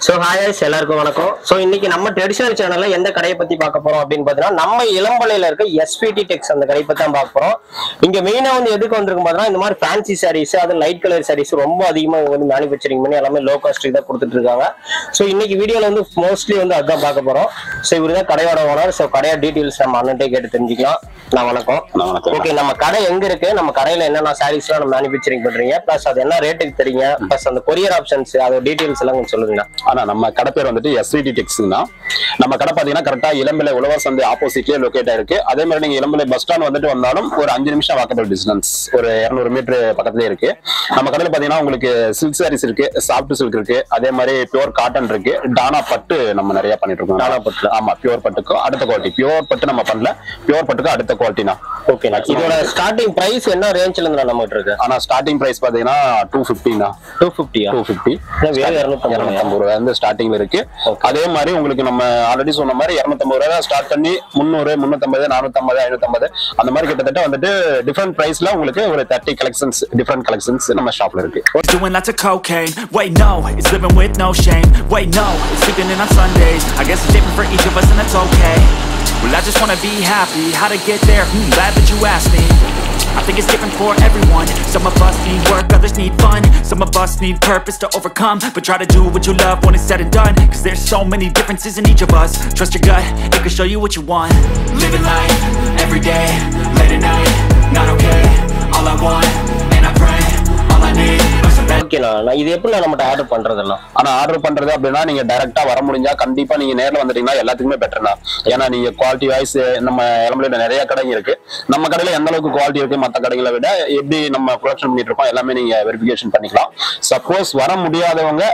So ஹாய்ஸ் எல்லாருக்கும் வணக்கம் so இன்னைக்கு நம்ம ட்ரெடிஷனல் சேனல்ல எந்த கடையை பத்தி பார்க்க போறோம் அப்படின்னு பார்த்தீங்கன்னா நம்ம இளம்பலையில இருக்க எஸ்பிடி டெக்ஸ் அந்த கடையை பத்தி தான் பார்க்க போறோம் இங்க மெயினா வந்து எதுக்கு வந்திருக்கும் பார்த்தீங்கன்னா இந்த மாதிரி ஃபேன்சி சாரீஸ் அது லைட் கலர் சாரீஸ் ரொம்ப அதிகமா இவங்க வந்து மேனுஃபேக்சரிங் பண்ணி எல்லாமே லோ காஸ்ட்டுக்கு தான் கொடுத்துட்டு இருக்காங்க ஸோ இன்னைக்கு வீடியோல வந்து மோஸ்ட்லி வந்து அதான் பார்க்க போறோம் ஸோ இவர் தான் கடையோட ஓனர் ஸோ கடையோட டீட்டெயில்ஸ் நம்ம அண்ணன்ட்டே கேட்டு தெரிஞ்சுக்கலாம் நான் வணக்கம் நான் வணக்கம். ஓகே நம்ம கடை எங்க இருக்கு நம்ம கடையில என்னென்ன சாரீஸ்லாம் நம்ம மேனுஃபேக்சரிங் பண்றீங்க ப்ளஸ் அது என்ன ரேட்டுக்கு தரீங்க ப்ளஸ் அந்த கொரியர் ஆப்ஷன்ஸ் அதோட டீட்டெயில்ஸ் எல்லாம் கொஞ்சம் சொல்லுங்க ஆனா நம்ம கடை பேர் வந்துட்டு எஸ்விடி டெக்ஸ் தான் நம்ம கடை பாத்தீங்கன்னா கரெக்டா இளம்பிள்ளை உழவர் சந்தை ஆப்போசிட்லயே லொகேட் ஆயிருக்கு அதே மாதிரி நீங்க இளம்பிள்ளை பஸ் ஸ்டாண்ட் வந்துட்டு வந்தாலும் ஒரு அஞ்சு நிமிஷம் வாக்கபிள் டிஸ்டன்ஸ் ஒரு இருநூறு மீட்டர் பக்கத்துலயே இருக்கு நம்ம கடையில பாத்தீங்கன்னா உங்களுக்கு சில்க் சாரீஸ் இருக்கு சாஃப்ட் சில்க் இருக்கு அதே மாதிரி பியூர் காட்டன் இருக்கு டானா பட்டு நம்ம நிறைய பண்ணிட்டு இருக்கோம் டானா பட்டுல. ஆமா பியூர் பட்டுக்கும் அடுத்த குவாலிட்டி பியூர் பட்டு நம்ம பண்ணல பியூர் பட்டுக்கு அடுத்த குவாலிட்டினா ஓகே இதோட ஸ்டார்டிங் பிரைஸ் என்ன ரேஞ்ச்ல இருந்து நம்ம இருக்கு ஆனா ஸ்டார்டிங் பிரைஸ் பாத்தீங்கன்னா டூ பிப்டினா டூ ஃபிஃப்டியா டூ பிப்டி வெறும் இருநூத்தம்பது ரூபாயா? இருநூத்தம்பது ரூபாய் வந்து ஸ்டார்டிங்ல இருக்கு அதே மாதிரி உங்களுக்கு நம்ம ஆல்ரெடி சொன்ன மாதிரி இருநூத்தம்பது ரூபாய் ஸ்டார்ட் பண்ணி முந்நூறு முன்னூத்தம்பது நானூத்தம்பது ஐநூத்தம்பது அந்த மாதிரி கிட்டத்தட்ட வந்துட்டு டிஃப்ரெண்ட் பிரைஸ்ல உங்களுக்கு ஒரு தேர்ட்டி கலெக்ஷன்ஸ் டிஃப்ரெண்ட் கலெக்ஷன்ஸ் நம்ம ஷாப்ல இருக்கு Doing lots of cocaine. Wait, no, it's living with no shame. Wait, no, it's sleeping in on Sundays. I guess it's different for each of us, and that's okay. Well, I just wanna be happy. How to get there? Hmm, glad that you asked me. I think it's different for everyone. Some of us need work, others need fun. Some of us need purpose to overcome. But try to do what you love when it's said and done. Cause there's so many differences in each of us. Trust your gut, it can show you what you want. Living life, every day, late at night, not okay. All I want, and I pray, all I need are some better. ஓகேண்ணா நான் இது எப்படி நம்மகிட்ட order பண்றதெல்லாம் ஆனா order பண்றது அப்படின்னா நீங்க டைரக்டா வர முடிஞ்சா கண்டிப்பா நீங்க நேர்ல வந்துட்டீங்கன்னா எல்லாத்துக்குமே பெட்டர்னா ஏன்னா நீங்க குவாலிட்டி வைஸ் நம்ம இளம்பில நிறைய கடைங்க இருக்கு நம்ம கடையில எந்த அளவுக்கு குவாலிட்டி இருக்கு மத்த கடைகளை விட எப்படி நம்ம ப்ரொடக்ஷன் பண்ணிட்டு இருக்கோம் எல்லாமே நீங்க வெரிஃபிகேஷன் பண்ணிக்கலாம் சப்போஸ் வர முடியாதவங்க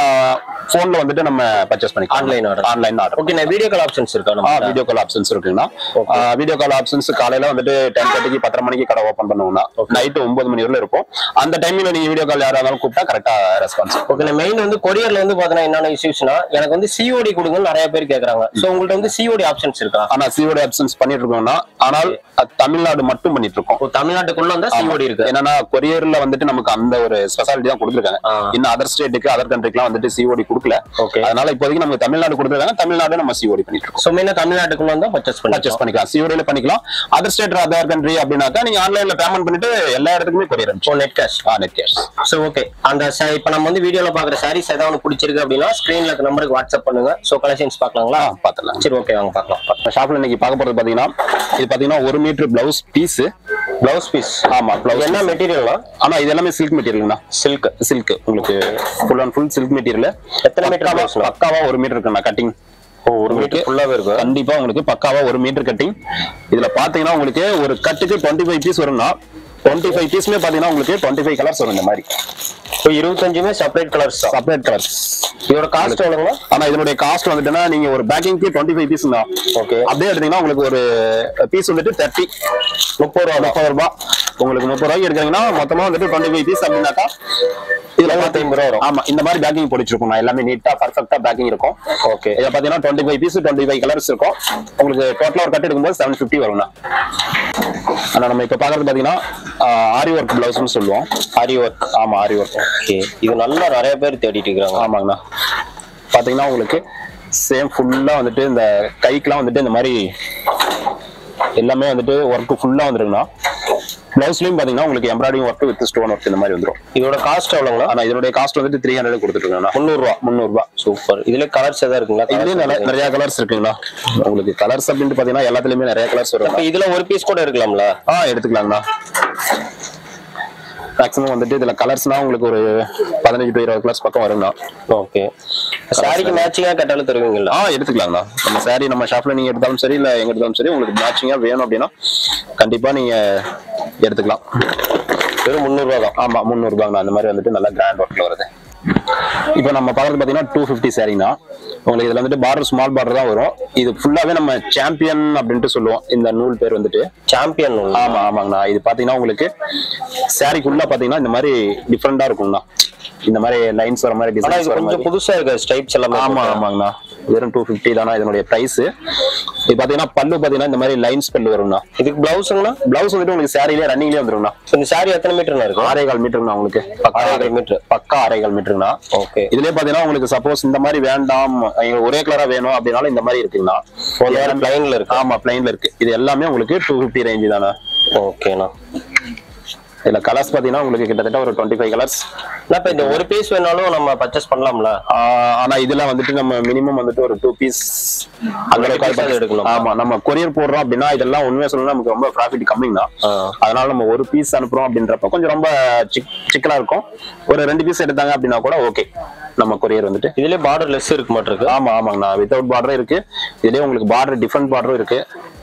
போன்ல வந்துட்டு நம்ம பர்ச்சேஸ் பண்ணிக்கலாம் Online order. Online order okay நான் வீடியோ கால் ஆப்ஷன்ஸ் இருக்கா நம்ம வீடியோ கால் ஆப்ஷன்ஸ் இருக்குங்கண்ணா வீடியோ கால் ஆப்ஷன்ஸ் காலையில வந்துட்டு டென் தேர்ட்டிக்கு பத்தரை மணிக்கு கடை ஓப்பன் பண்ணுவோம்னா நைட்டு ஒன்பது மணி வரையிலும் இருக்கும் அந்த டைம்ல நீங்க வீடியோ கால் யாரா இருந்தாலும் கூப்பிட்டா கரெக்டா ரெஸ்பான்ஸ் ஓகே மெயின் வந்து கொரியர்ல வந்து பாத்தீங்கன்னா என்னென்ன இஷ்யூஸ்னா எனக்கு வந்து சிஓடி கொடுங்கன்னு நிறைய பேர் கேக்குறாங்க சோ உங்கள்ட்ட வந்து சிஓடி ஆப்ஷன்ஸ் இருக்கா ஆனா சிஓடி ஆப்ஷன்ஸ் பண்ணிட்டு இருக்கோம்னா ஆனால் அது தமிழ்நாடு மட்டும் பண்ணிட்டு இருக்கோம் இப்போ தமிழ்நாட்டுக்குள்ள வந்தா சிஓடி இருக்கு என்னன்னா கொரியர்ல வந்துட்டு நமக்கு அந்த ஒரு ஸ்பெஷாலிட்டி தான் கொடுத்துருக்காங்க ஆ. இன்னும் அதர் ஸ்டேட்டுக்கு அதர் கண்ட்ரிக்குலாம் வந்துட்டு சிஓடி கொடுக்கல Okay. அதனால இப்போதைக்கு நமக்கு தமிழ்நாடு கொடுத்துருக்காங்க தமிழ்நாடு நம்ம சிஓடி பண்ணிட்டு இருக்கோம் சோ மெயினா தமிழ்நாட்டுக்குள்ள வந்தா பர்ச்சேஸ் பர்ச்சேஸ் பண்ணிக்கலாம் பண்ணிக்கலாம் சிஓடியில பண்ணிக்கலாம் அதர் ஸ்டேட் அதர் கண்ட்ரி அப்படின்னாக்கா நீங்க ஆன்லைன்ல பேமெண்ட் பண்ணிட்டு எல்லா இடத்துக்குமே courier oh net cash ah net cash so okay அந்த sa- இப்ப நம்ம வந்து வீடியோல பாக்குற சாரீஸ் ஏதாவது ஒன்று பிடிச்சிருக்கு அப்படின்னா ஸ்கிரீன்ல இருக்க நம்பருக்கு வாட்ஸ்அப் பண்ணுங்க சோ கலெக்ஷன்ஸ் பார்க்கலாங்களா பாத்துலாம் சரி ஓகே வாங்க பார்க்கலாம் ஷாப்ல இன்னைக்கு பார்க்க போறது பாத்தீங்கன்னா இது பாத்தீங்கன்னா ஒரு meter blouse piece blouse piece ஆமா பிளவுஸ் என்ன மெட்டீரியல்னா ஆனா இது எல்லாமே சில்க் மெட்டீரியல்னா சில்க் சில்க் உங்களுக்கு full and full silk material எத்தனை meter blouse ண்ணா? பக்காவா ஒரு மீட்டர் இருக்குண்ணா கட்டிங் ஒரு மீட்டர் ஃபுல்லாவே இருக்கும் கண்டிப்பா உங்களுக்கு பக்காவா ஒரு மீட்டர் கட்டிங் இதுல பாத்தீங்கன்னா உங்களுக்கு ஒரு கட்டுக்கு டுவெண்ட்டி ஃபைவ் பீஸ் வரும்னா டுவெண்ட்டி ஃபைவ் பீஸ்மே பாத்தீங்கன்னா உங்களுக்கு டுவெண்ட்டி ஃபைவ் கலர்ஸ் வரும் இந்த மாதிரி இப்போ இருபத்தஞ்சுமே செப்பரேட் கலர்ஸ் தான் செப்பரேட் கலர்ஸ் இதோட காஸ்ட் எவ்வளோங்களா ஆனா இதனுடைய காஸ்ட் வந்துட்டுன்னா நீங்க ஒரு பேக்கிங்க்கு டுவெண்ட்டி ஃபைவ் பீஸ் தான் Okay. அப்படியே எடுத்தீங்கன்னா உங்களுக்கு ஒரு பீஸ் வந்துட்டு தேர்ட்டி முப்பது ரூபா முப்பது ரூபாய் உங்களுக்கு முப்பது ரூபாய்க்கு எடுக்கிறீங்கன்னா மொத்தமா வந்துட்டு டுவெண்ட்டி ஃபைவ் பீஸ் அப்படின்னாக்கா இதுல எழுபத்தி ஐம்பது ரூபா வரும் ஆமா இந்த மாதிரி பேக்கிங் பிடிச்சிருக்கும் நான் எல்லாமே நீட்டா பர்ஃபெக்டா பேக்கிங் இருக்கும் ஓகே இதை பாத்தீங்கன்னா twenty five piece twenty five colours இருக்கும் உங்களுக்கு டோட்டலா ஒரு கட் எடுக்கும்போது செவன் ஃபிஃப்டி வரும்ண்ணா ஆனா நம்ம இப்ப பாக்குறது பாத்தீங்கன்னா ஆரி ஒர்க் பிளவுஸ்னு சொல்லுவோம் ஆரி ஒர்க் ஆமா ஆரி ஒர்க் ஓகே இது நல்லா நிறைய பேர் தேடிட்டு இருக்காங்க ஆமாங்கண்ணா பாத்தீங்கன்னா உங்களுக்கு சேம் ஃபுல்லா வந்துட்டு இந்த கைக்கெல்லாம் வந்துட்டு இந்த மாதிரி எல்லாமே வந்துட்டு ஒர்க் ஃபுல்லா வந்துருங்கண்ணா பிளவுஸ்லயும் பாத்தீங்கன்னா உங்களுக்கு embroidery work with stone work இந்த மாதிரி வந்துரும் இதோட காஸ்ட் எவ்வளோங்களா ஆனா இதனுடைய காஸ்ட் வந்துட்டு த்ரீ ஹண்ட்ரட் கொடுத்துருக்கேன் முந்நூறு ரூபா முந்நூறு ரூபாய் சூப்பர் இதுல கலர்ஸ் எதாவது இருக்குங்களா இதுலயும் நிறைய நிறைய கலர்ஸ் இருக்குங்களா உங்களுக்கு கலர்ஸ் அப்படின்ட்டு பாத்தீங்கன்னா எல்லாத்துலயுமே நிறைய கலர்ஸ் வரும் இப்போ இதுல ஒரு பீஸ் கூட இருக்கலாம்ல ஆ எடுத்துக்கலாங்கண்ணா மேக்ஸிமம் வந்துட்டு இதுல கலர்ஸ்னா உங்களுக்கு ஒரு பதினஞ்சு டு இருபது கலர்ஸ் பக்கம் வருங்கண்ணா ஓகே சாரிக்கு மேட்சிங்கா கட்டாலும் தருவீங்களா ஆ எடுத்துக்கலாங்கண்ணா நம்ம saree நம்ம ஷாப்ல நீங்க எடுத்தாலும் சரி இல்ல எங்க எடுத்தாலும் சரி உங்களுக்கு மேட்சிங்கா வேணும் அப்படின்னா கண்டிப்பா நீங்க எடுத்துக்கலாம் வெறும் முந்நூறு ரூபா தான் ஆமா முந்நூறு ரூபாங்கண்ணா அந்த மாதிரி வந்துட்டு நல்லா கிராண்ட் ஒர்க்ல வருது இப்போ நம்ம பார்க்கறது பாத்தீங்கன்னா டூ ஃபிஃப்டி சாரிங்கண்ணா உங்களுக்கு இதுல வந்துட்டு பார்டர் ஸ்மால் பார்டர் தான் வரும் இது ஃபுல்லாவே நம்ம சாம்பியன் அப்படின்ட்டு சொல்லுவோம் இந்த நூல் பேர் வந்துட்டு சாம்பியன் ஆமா ஆமாங்கண்ணா இது பாத்தீங்கன்னா உங்களுக்கு சாரிக்குள்ள பாத்தீங்கன்னா இந்த மாதிரி டிஃப்ரெண்டா இருக்கும்ண்ணா இந்த மாதிரி லைன்ஸ் வர மாதிரி ஆனா டிசைன்ஸ் இது வர கொஞ்சம் மாதிரி புதுசா இருக்கு ஸ்டைப்ஸ் எல்லாமே ஆமா போட்டு. ஆமாங்கண்ணா வெறும் டூ ஃபிஃப்டி தானா இதனுடைய பிரைஸ் இது பாத்தீங்கன்னா பல்லு பாத்தீங்கன்னா இந்த மாதிரி லைன்ஸ் பல்லு வரும்ண்ணா இதுக்கு பிளவுஸுங்கண்ணா பிளவுஸ் வந்துட்டு உங்களுக்கு சாரிலே ரன்னிங்லேயே வந்துரும்ண்ணா இந்த சாரி எத்தனை மீட்டர்னா இருக்கும் ஆறே கால் மீட்டருங்கண்ணா உங்களுக்கு பக்கா ஆறேகால் மீட்டர். பக்கா ஆறே கால் மீட்டருங்கண்ணா ஓகே இதுலயே பாத்தீங்கன்னா உங்களுக்கு சப்போஸ் இந்த மாதிரி வேண்டாம் எங்களுக்கு ஒரே கலரா வேணும் அப்படின்னாலும் இந்த மாதிரி இருக்குங்கண்ணா வேற பிளைன்ல இருக்கு ஆமா பிளைன்ல இருக்கு இது எல்லாமே உங்களுக்கு டூ ஃபிஃப்டி ரேஞ்சு தானே ஓகேண்ணா இதுல கலர்ஸ் பாத்தீங்கன்னா உங்களுக்கு கிட்டத்தட்ட ஒரு டுவெண்ட்டி ஃபைவ் கலர்ஸ் அண்ணா, இப்ப இந்த ஒரு பீஸ் வேணாலும் நம்ம பர்ச்சேஸ் பண்ணலாம்ல ஆனா இதுல வந்துட்டு நம்ம மினிமம் வந்துட்டு ஒரு டூ பீஸ் அந்த piece அளவுக்கு அது எடுக்கணும். ஆமா நம்ம கொரியர் போடுறோம் அப்படின்னா இதெல்லாம் உண்மையா சொல்லணும் நமக்கு ரொம்ப ப்ராஃபிட் கம்மி தான் ஆ. அதனால நம்ம ஒரு பீஸ் அனுப்புறோம் அப்படின்றப்ப கொஞ்சம் ரொம்ப சிக் சிக்கலா இருக்கும் ஒரு ரெண்டு பீஸ் எடுத்தாங்க அப்படின்னா கூட ஓகே நம்ம கொரியர் வந்துட்டு இதுலயே பார்டர் லெஸ் இருக்க மாட்டிருக்கு ஆமா ஆமாங்கண்ணா வித்தவுட் பார்டரும் இருக்கு இதுலயே உங்களுக்கு பார்டர் டிஃப்ரெண்ட் பார்டரும் இருக்கு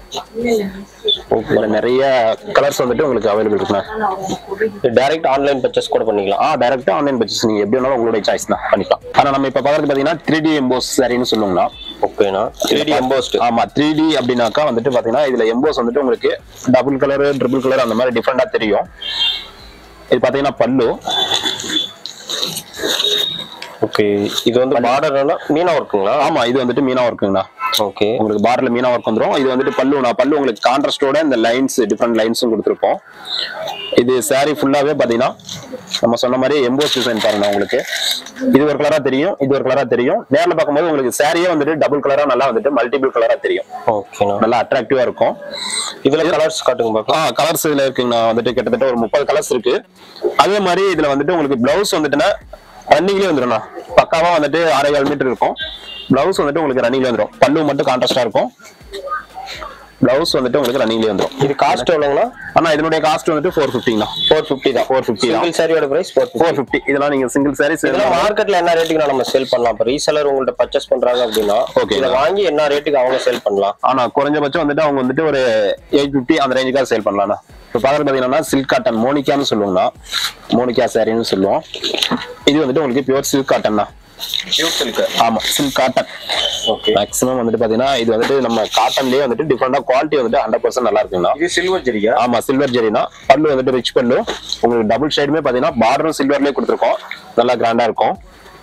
இதுல நிறைய கலர்ஸ் வந்துட்டு உங்களுக்கு அவைலபிள் இருக்குண்ணா டைரக்ட் ஆன்லைன் பர்ச்சேஸ் கூட பண்ணிக்கலாம் ஆ டைரக்டா ஆன்லைன் பர்ச்சேஸ் நீங்க எப்படி வேணாலும் உங்களுடைய சாய்ஸ் தான் பண்ணிக்கலாம் ஆனா நம்ம இப்ப பாக்குறது பாத்தீங்கன்னா த்ரீ டி எம்போஸ் சரின்னு சொல்லுவாங்கன்னா ஓகேண்ணா த்ரீ டி எம்போஸ்ட் ஆமா த்ரீ டி அப்படின்னாக்கா வந்துட்டு பாத்தீங்கன்னா இதுல எம்போஸ் வந்துட்டு உங்களுக்கு டபுள் கலர் ட்ரிபிள் கலர் அந்த மாதிரி டிஃப்ரெண்டா தெரியும் இது பாத்தீங்கன்னா பல்லு ஓகே இது வந்து பார்டர் மீனா ஒர்க்குங்களா ஆமா இது வந்துட்டு மீனா ஒர்க்குங்கண்ணா ஓகே உங்களுக்கு பார்டர்ல மீனா ஒர்க் வந்துரும் இது வந்துட்டு பல்லு நான் பல்லு உங்களுக்கு கான்ட்ராஸ்டோட இந்த லைன்ஸ் டிஃப்ரெண்ட் லைன்ஸும் கொடுத்துருப்போம் இது saree ஃபுல்லாவே பாத்தீங்கன்னா நம்ம சொன்ன மாதிரி எம்போஸ் டிசைன் பாருங்க உங்களுக்கு இது ஒரு கலரா தெரியும் இது ஒரு கலரா தெரியும் நேர்ல பார்க்கும்போது உங்களுக்கு சாரியே வந்துட்டு டபுள் கலரா நல்லா வந்துட்டு மல்டிபிள் கலரா தெரியும் ஓகேண்ணா நல்லா அட்ராக்டிவா இருக்கும் இதுல கலர்ஸ் காட்டுங்க பார்க்கலாம் ஆ கலர்ஸ் இதுல இருக்குங்கண்ணா வந்துட்டு கிட்டத்தட்ட ஒரு முப்பது கலர்ஸ் இருக்கு அதே மாதிரி இதுல வந்துட்டு உங்களுக்கு பிளவுஸ் வந்துட்டுன்னா ரன்னிங்லயே வந்துடும்ண்ணா பக்காவா வந்துட்டு ஆறே கால் மீட்டர் இருக்கும் பிளவுஸ் வந்துட்டு உங்களுக்கு ரன்னிங்ல வந்துடும் பல்லு மட்டும் கான்ட்ராஸ்டா இருக்கும் பிளவுஸ் வந்துட்டு உங்களுக்கு ரன்னிங்லயே வந்துடும் இது காஸ்ட் எவ்வளோங்களா ஆனா இதனுடைய காஸ்ட் வந்துட்டு ஃபோர் ஃபிஃப்டிங்கண்ணா ஃபோர் ஃபிஃப்டி தான் ஃபோர் ஃபிஃப்டி தான் சிங்கிள் சாரியோட பிரைஸ் ஃபோர் ஃபோர் ஃபிஃப்டி இதெல்லாம் நீங்க சிங்கிள் சாரீஸ் இதெல்லாம் மார்க்கெட்ல என்ன ரேட்டுக்கு நம்ம சேல் பண்ணலாம் இப்போ ரீசெலர் உங்கள்ட்ட பர்ச்சேஸ் பண்றாங்க அப்படின்னா Okay. இதை வாங்கி என்ன ரேட்டுக்கு அவங்க சேல் பண்ணலாம் ஆனா குறைஞ்சபட்சம் வந்துட்டு அவங்க வந்துட்டு ஒரு எயிட் ஃபிஃப்டி அந்த ரேஞ்சுக்காக சேல் பண்ணலாம்ண்ணா இப்போ பாக்குறது பாத்தீங்கன்னா சில்க் காட்டன் மோனிகான்னு சொல்லுவோம்னா மோனிகா சாரின்னு சொல்லுவோம் இது வந்துட்டு உங்களுக்கு பியூர் சில்க் காட்டன் தான் பியூர் சில்க் ஆமா சில்க் காட்டன் ஓகே மேக்ஸிமம் வந்துட்டு பாத்தீங்கன்னா இது வந்துட்டு நம்ம காட்டன்லயே வந்துட்டு டிஃப்ரெண்டா குவாலிட்டி வந்துட்டு ஹண்ட்ரட் பர்சன்ட் நல்லா இருக்குங்கண்ணா இது சில்வர் ஜெரியா ஆமா சில்வர் ஜெரினா பல்லு வந்துட்டு ரிச் பல்லு உங்களுக்கு டபுள் ஷேடுமே பாத்தீங்கன்னா பார்டரும் சில்வர்லயே கொடுத்துருக்கோம் நல்லா கிராண்டா இருக்கும்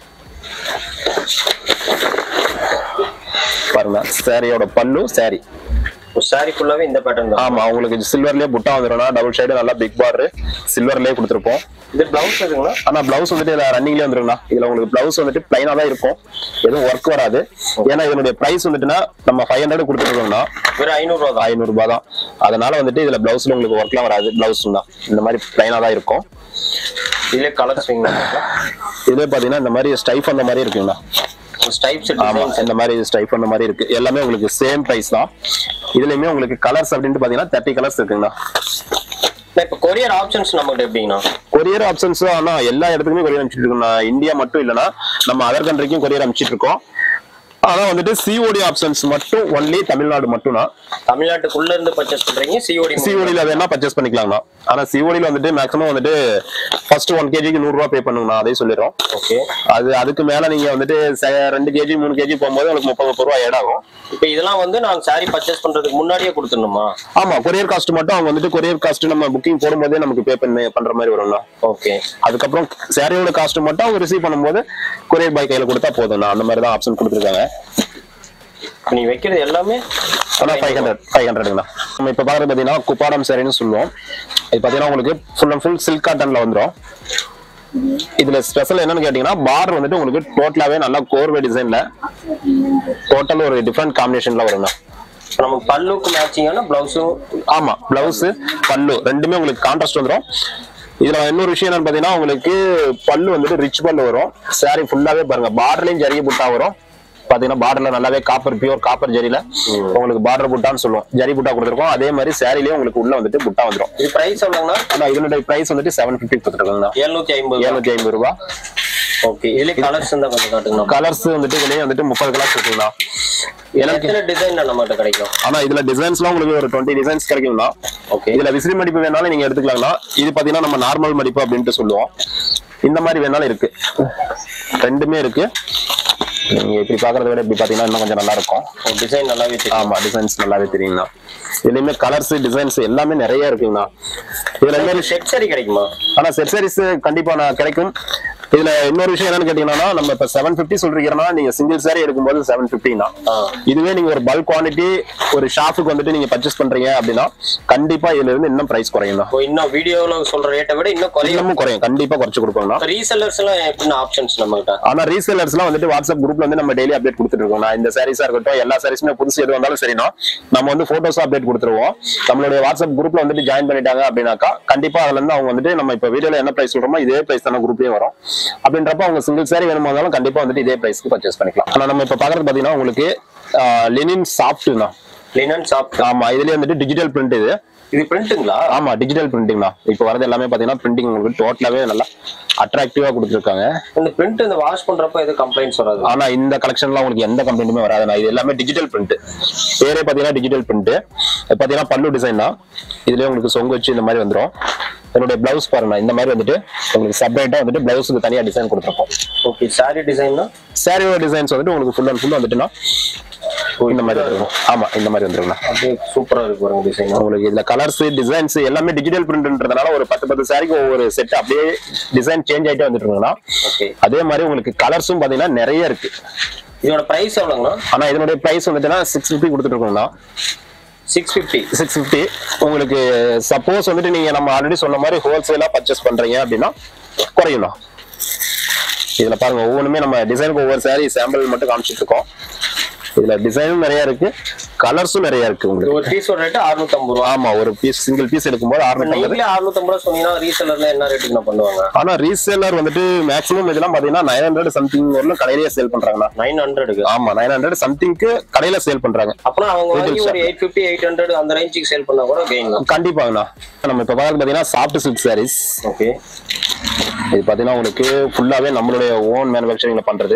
பாருங்க சாரியோட பல்லு சாரி சாரி ஃபுல்லாவே இந்த பேட்டர்ன் தான் ஆமா உங்களுக்கு சில்வர்லயே புட்டா வந்துடும்னா டபுள் ஷேடு நல்லா பிக் பார்டர் சில்வர்லயே கொடுத்துருப்போம் இது பிளவுஸ் எதுங்களா ஆனா பிளவுஸ் வந்துட்டு இதுல ரன்னிங்லயே வந்துருங்கண்ணா இதுல உங்களுக்கு பிளவுஸ் வந்துட்டு பிளைனா தான் இருக்கும் எதுவும் ஒர்க் வராது ஏன்னா இதனுடைய பிரைஸ் வந்துட்டுன்னா நம்ம ஃபைவ் ஹண்ட்ரட் கொடுத்துருக்கோம்னா வெறும் ஐநூறு ரூபா தான் ஐநூறு ரூபாய் தான் அதனால வந்துட்டு இதுல பிளவுஸ்ல உங்களுக்கு ஒர்க்லாம் வராது பிளவுஸ் தான் இந்த மாதிரி பிளைனா தான் இருக்கும் இதுல கலர்ஸ் இதுல பாத்தீங்கன்னா இந்த மாதிரி ஸ்டைப் அந்த மாதிரி இருக்குங்கண்ணா ஸ்டைப்ஸ் ஆமா இந்த மாதிரி ஸ்டைப் அந்த மாதிரி இருக்கு எல்லாமே உங்களுக்கு சேம் பிரைஸ் தான் இதுலயுமே உங்களுக்கு கலர்ஸ் அப்படின்ட்டு பாத்தீங்கன்னா தேர்ட்டி கலர்ஸ் இருக்குங்கண்ணா இப்போ கொரியர் ஆப்ஷன்ஸ் நம்மகிட்ட எப்படிங்கண்ணா கொரியர் ஆப்ஷன்ஸ் ஆனா எல்லா இடத்துக்குமே கொரியர் அனுப்பிச்சிட்டு இருக்கோம் இந்தியா மட்டும் இல்லைன்னா நம்ம அதர் கண்ட்ரிக்கும் கொரியர் அனுப்பிச்சிட்டு இருக்கோம் ஆனா வந்துட்டு சிஓடி ஆப்ஷன்ஸ் மட்டும் ஒன்லி தமிழ்நாடு மட்டும்தான் தமிழ்நாட்டுக்குள்ள இருந்து பர்ச்சேஸ் பண்றீங்க சிஓடி சிஓடியில் வேணா பர்ச்சேஸ் பண்ணிக்கலாம்ண்ணா ஆனா சிஓடியில் வந்துட்டு மேக்ஸிமம் வந்துட்டு ஃபர்ஸ்ட் ஒன் கேஜிக்கு நூறுரூவா பே பண்ணுங்கண்ணா அதே சொல்லிடுறோம் ஓகே அது அதுக்கு மேல நீங்க வந்துட்டு செ- ரெண்டு கேஜி மூணு கேஜி போகும்போது உங்களுக்கு முப்பது முப்பது ரூபா ஏட் ஆகும் இப்போ இதெல்லாம் வந்து நாங்க சாரி பர்ச்சேஸ் பண்றதுக்கு முன்னாடியே கொடுத்துடணுமா ஆமா கொரியர் காஸ்ட் மட்டும் அவங்க வந்துட்டு கொரியர் காஸ்ட் நம்ம புக்கிங் போடும்போதே நமக்கு பே பண்ணி பண்ற மாதிரி வரும்ண்ணா ஓகே அதுக்கப்புறம் சாரியோட காஸ்ட் மட்டும் அவங்க ரிசீவ் பண்ணும்போது கொரியர் பாய் கையில கொடுத்தா போதும்ண்ணா அந்த மாதிரி தான் ஆப்ஷன் கொடுத்துருக்காங்க நீ வைக்கிறது எல்லாமே ஆனா ஃபைவ் ஹண்ட்ரட் ஃபைவ் ஹண்ட்ரட்ண்ணா நம்ம இப்போ பார்க்குறது பார்த்தீங்கன்னா குப்பாடம் சாரின்னு சொல்லுவோம் இது பார்த்தீங்கன்னா உங்களுக்கு ஃபுல் அண்ட் ஃபுல் சில்க் காட்டன்ல வந்துடும் இதுல ஸ்பெஷல் என்னன்னு கேட்டீங்கன்னா பார்டர் வந்துட்டு உங்களுக்கு டோட்டலாவே நல்லா கோர்வே டிசைன்ல டோட்டல் ஒரு டிஃப்ரெண்ட் காம்பினேஷன்ல வரும்ண்ணா இப்போ நமக்கு பல்லுக்கு மேட்சிங்கான பிளவுஸும் ஆமா பிளவுஸ் பல்லு ரெண்டுமே உங்களுக்கு கான்ட்ராஸ்ட் வந்துடும் இதுல இன்னொரு விஷயம் என்னன்னு பாத்தீங்கன்னா உங்களுக்கு பல்லு வந்துட்டு ரிச் பல்லு வரும் saree ஃபுல்லாவே பாருங்க பார்டர்லயும் ஜரிகை புட்டா வரும் பாத்தீங்கன்னா பார்டர்ல நல்லாவே காப்பர் பியூர் காப்பர் ஜரியில உங்களுக்கு பார்டர் புட்டான்னு சொல்லுவோம் ஜரி புட்டா கொடுத்துருக்கோம் அதே மாதிரி சாரிலயும் உங்களுக்கு உள்ள வந்துட்டு புட்டா வந்துடும் இது பிரைஸ் எவ்வளோங்கண்ணா ஆனா இதனுடைய பிரைஸ் வந்துட்டு செவன் பிப்டி கொடுத்துருக்காங்கண்ணா எழுநூத்தி ஐம்பது ஏழுநூத்தி ஐம்பது ரூபா ஓகே இதுல கலர்ஸ் இருந்தா கொஞ்சம் காட்டுங்கண்ணா கலர்ஸ் வந்துட்டு இதுலயே வந்துட்டு முப்பது கலர்ஸ் இருக்குங்களா எனக்கு எத்தனை டிசைன் நம்மகிட்ட கிடைக்கும் ஆனா இதுல டிசைன்ஸ்லாம் உங்களுக்கு ஒரு டுவெண்ட்டி டிசைன்ஸ் கிடைக்கும்னா ஓகே இதுல விசிறி மடிப்பு வேணாலும் நீங்க எடுத்துக்கலாம்னா இது பாத்தீங்கன்னா நம்ம நார்மல் மடிப்பு அப்படின்ட்டு சொல்லுவோம் இந்த மாதிரி வேணாலும் இருக்கு ரெண்டுமே இருக்கு நீங்க இப்படி பாக்குறத விட இப்படி பாத்தீங்கன்னா இன்னும் கொஞ்சம் நல்லா இருக்கும் டிசைன் நல்லாவே தெரியும் ஆமா டிசைன்ஸ் நல்லாவே தெரியுங்கண்ணா இதுலயுமே கலர்ஸ் டிசைன்ஸ் எல்லாமே நிறைய இருக்குங்கண்ணா இதுல ஒரு செட் சரி கிடைக்குமா ஆனா செட் சாரீஸ் கண்டிப்பா நான் கிடைக்கும் இதுல இன்னொரு விஷயம் என்னன்னு கேட்டீங்கன்னா நம்ம இப்ப செவன் பிப்டி சொல்றீங்கன்னா நீங்க சிங்கிள் சாரி எடுக்கும்போது செவன் பிப்டினா இதுவே நீங்க ஒரு பல்க் குவாண்டிட்டி ஒரு ஷாப்புக்கு வந்துட்டு நீங்க பர்ச்சேஸ் பண்றீங்க அப்படின்னா கண்டிப்பா இதுல இருந்து இன்னும் பிரைஸ் குறையும் தான் இப்போ இன்னும் வீடியோல சொல்ற ரேட்டை விட இன்னும் குறையும் இன்னமும் குறையும் கண்டிப்பா குறைச்சு கொடுப்போம்னா ரீசெல்லர்ஸ் எல்லாம் எப்படின்னு ஆப்ஷன்ஸ் நம்மகிட்ட ஆனா ரீசேலர்ஸ் எல்லாம் வந்துட்டு வாட்ஸ்அப் குரூப்ல வந்து நம்ம டெய்லி அப்டேட் கொடுத்துட்டு இருக்கோம் நான் இந்த சாரீஸா இருக்கட்டும் எல்லா சாரீஸுமே புதுசு எது வந்தாலும் சரினா நம்ம வந்து போட்டோஸ் அப்டேட் கொடுத்துருவோம் நம்மளுடைய வாட்ஸ்அப் குரூப்ல வந்துட்டு ஜாயின் பண்ணிட்டாங்க அப்படின்னாக்கா கண்டிப்பா அதுல இருந்து அவங்க வந்துட்டு நம்ம இப்ப வீடியோல என்ன பிரைஸ் சொல்றோமோ இதே பிரைஸ் தானே குரூப்லயே வரும் அப்படின்றப்ப அவங்க சிங்கிள் சாரி வேணுமா இருந்தாலும் கண்டிப்பா வந்துட்டு இதே பிரைஸ்க்கு பர்ச்சேஸ் பண்ணிக்கலாம் ஆனா நம்ம இப்ப பாக்குறது பாத்தீங்கன்னா உங்களுக்கு லினின் சாஃப்ட்னா லினன் ஷாப் ஆமா இதுலயே வந்துட்டு டிஜிட்டல் பிரிண்ட் இது இது பிரிண்ட்டுங்களா ஆமா டிஜிட்டல் பிரிண்டிங் தான் இப்போ வரது எல்லாமே பாத்தீங்கன்னா பிரிண்டிங் உங்களுக்கு டோட்டலாவே நல்லா அட்ராக்டிவா கொடுத்துருக்காங்க இந்த பிரிண்ட் இந்த வாஷ் பண்றப்ப எது கம்ப்ளைண்ட்ஸ் வராது ஆனா இந்த கலெக்ஷன்லாம் உங்களுக்கு எந்த கம்ப்ளைண்ட்டுமே வராதுண்ணா இது எல்லாமே டிஜிட்டல் பிரிண்ட் பேரே பாத்தீங்கன்னா டிஜிட்டல் பிரிண்ட் பாத்தீங்கன்னா பல்லு டிசைன் தான் இதுலயே உங்களுக்கு சொங்கு வச்சு இந்த மாதிரி வந்துரும் என்னுடைய பிளவுஸ் பாருங்க இந்த மாதிரி வந்துட்டு உங்களுக்கு செப்பரேட்டா வந்துட்டு பிளவுஸுக்கு தனியா டிசைன் கொடுத்துருப்போம் ஓகே சாரி டிசைன்னா சாரியோட டிசைன்ஸ் வந்துட்டு உங்களுக்கு ஃபுல் அண்ட் ஃபுல் வந்துட்டுனா இந்த மாதிரி வந்துருக்கும் ஆமா இந்த மாதிரி வந்துருங்கண்ணா அப்படியே சூப்பரா இருக்கு பாருங்க டிசைன் உங்களுக்கு இதுல கலர்ஸ் டிசைன்ஸ் எல்லாமே டிஜிட்டல் பிரிண்ட்ன்றதுனால ஒரு பத்து பத்து சாரிக்கு ஒவ்வொரு செட் அப்படியே டிசைன் சேஞ்ச் ஆயிட்டே வந்துட்டு இருக்குங்கண்ணா ஓகே அதே மாதிரி உங்களுக்கு கலர்ஸும் பாத்தீங்கன்னா நிறைய இருக்கு இதோட பிரைஸ் எவ்வளோங்கண்ணா ஆனா இதனுடைய பிரைஸ் வந்துட்டுனா சிக்ஸ் ஃபிஃப்டி கொடுத்துட்டு இருக்கோம்னா சிக்ஸ் ஃபிஃப்டி சிக்ஸ் ஃபிஃப்டி உங்களுக்கு சப்போஸ் வந்துட்டு நீங்க நம்ம ஆல்ரெடி சொன்ன மாதிரி ஹோல்சேலா பர்ச்சேஸ் பண்றீங்க அப்படின்னா குறையும்ண்ணா இதுல பாருங்க ஒவ்வொன்றுமே நம்ம டிசைனுக்கு ஒவ்வொரு சாரி சாம்பிள் மட்டும் காமிச்சிட்டு இருக்கோம் இதுல டிசைனும் நிறைய இருக்கு கலர்ஸும் நிறைய இருக்கு உங்களுக்கு ஒரு பீஸோட ரேட்டு அறுநூத்தம்பது ரூபா ஆமா ஒரு பீஸ் சிங்கிள் பீஸ் எடுக்கும்போது அறுநூத்தி நீங்களே அறுநூத்தம்பது ரூபா சொன்னீங்கன்னா ரீசெல்லர்ல என்ன ரேட்டுக்கு நான் பண்ணுவாங்க ஆனா ரீசேலர் வந்துட்டு மேக்ஸிமம் இதெல்லாம் பாத்தீங்கன்னா நைன் ஹண்ட்ரட் சம்திங் வரலும் கடையிலேயே சேல் பண்றாங்கண்ணா நைன் ஹண்ட்ரடுக்கு ஆமா நைன் ஹண்ட்ரட் சம்திங்க்கு கடையில சேல் பண்றாங்க அப்புறம் அவங்க வாங்கி Retail ஒரு எயிட் ஃபிஃப்டி எயிட் ஹண்ட்ரட் அந்த ரேஞ்சுக்கு சேல் பண்ணா கூட கெயின் தான் கண்டிப்பாங்கண்ணா நம்ம இப்ப பார்க்கறது பாத்தீங்கன்னா சாஃப்ட் சில்க் சாரீஸ் ஓகே இது பாத்தீங்கன்னா உங்களுக்கு ஃபுல்லாவே நம்மளுடைய ஓன் மேனுஃபேக்சரிங்ல பண்றது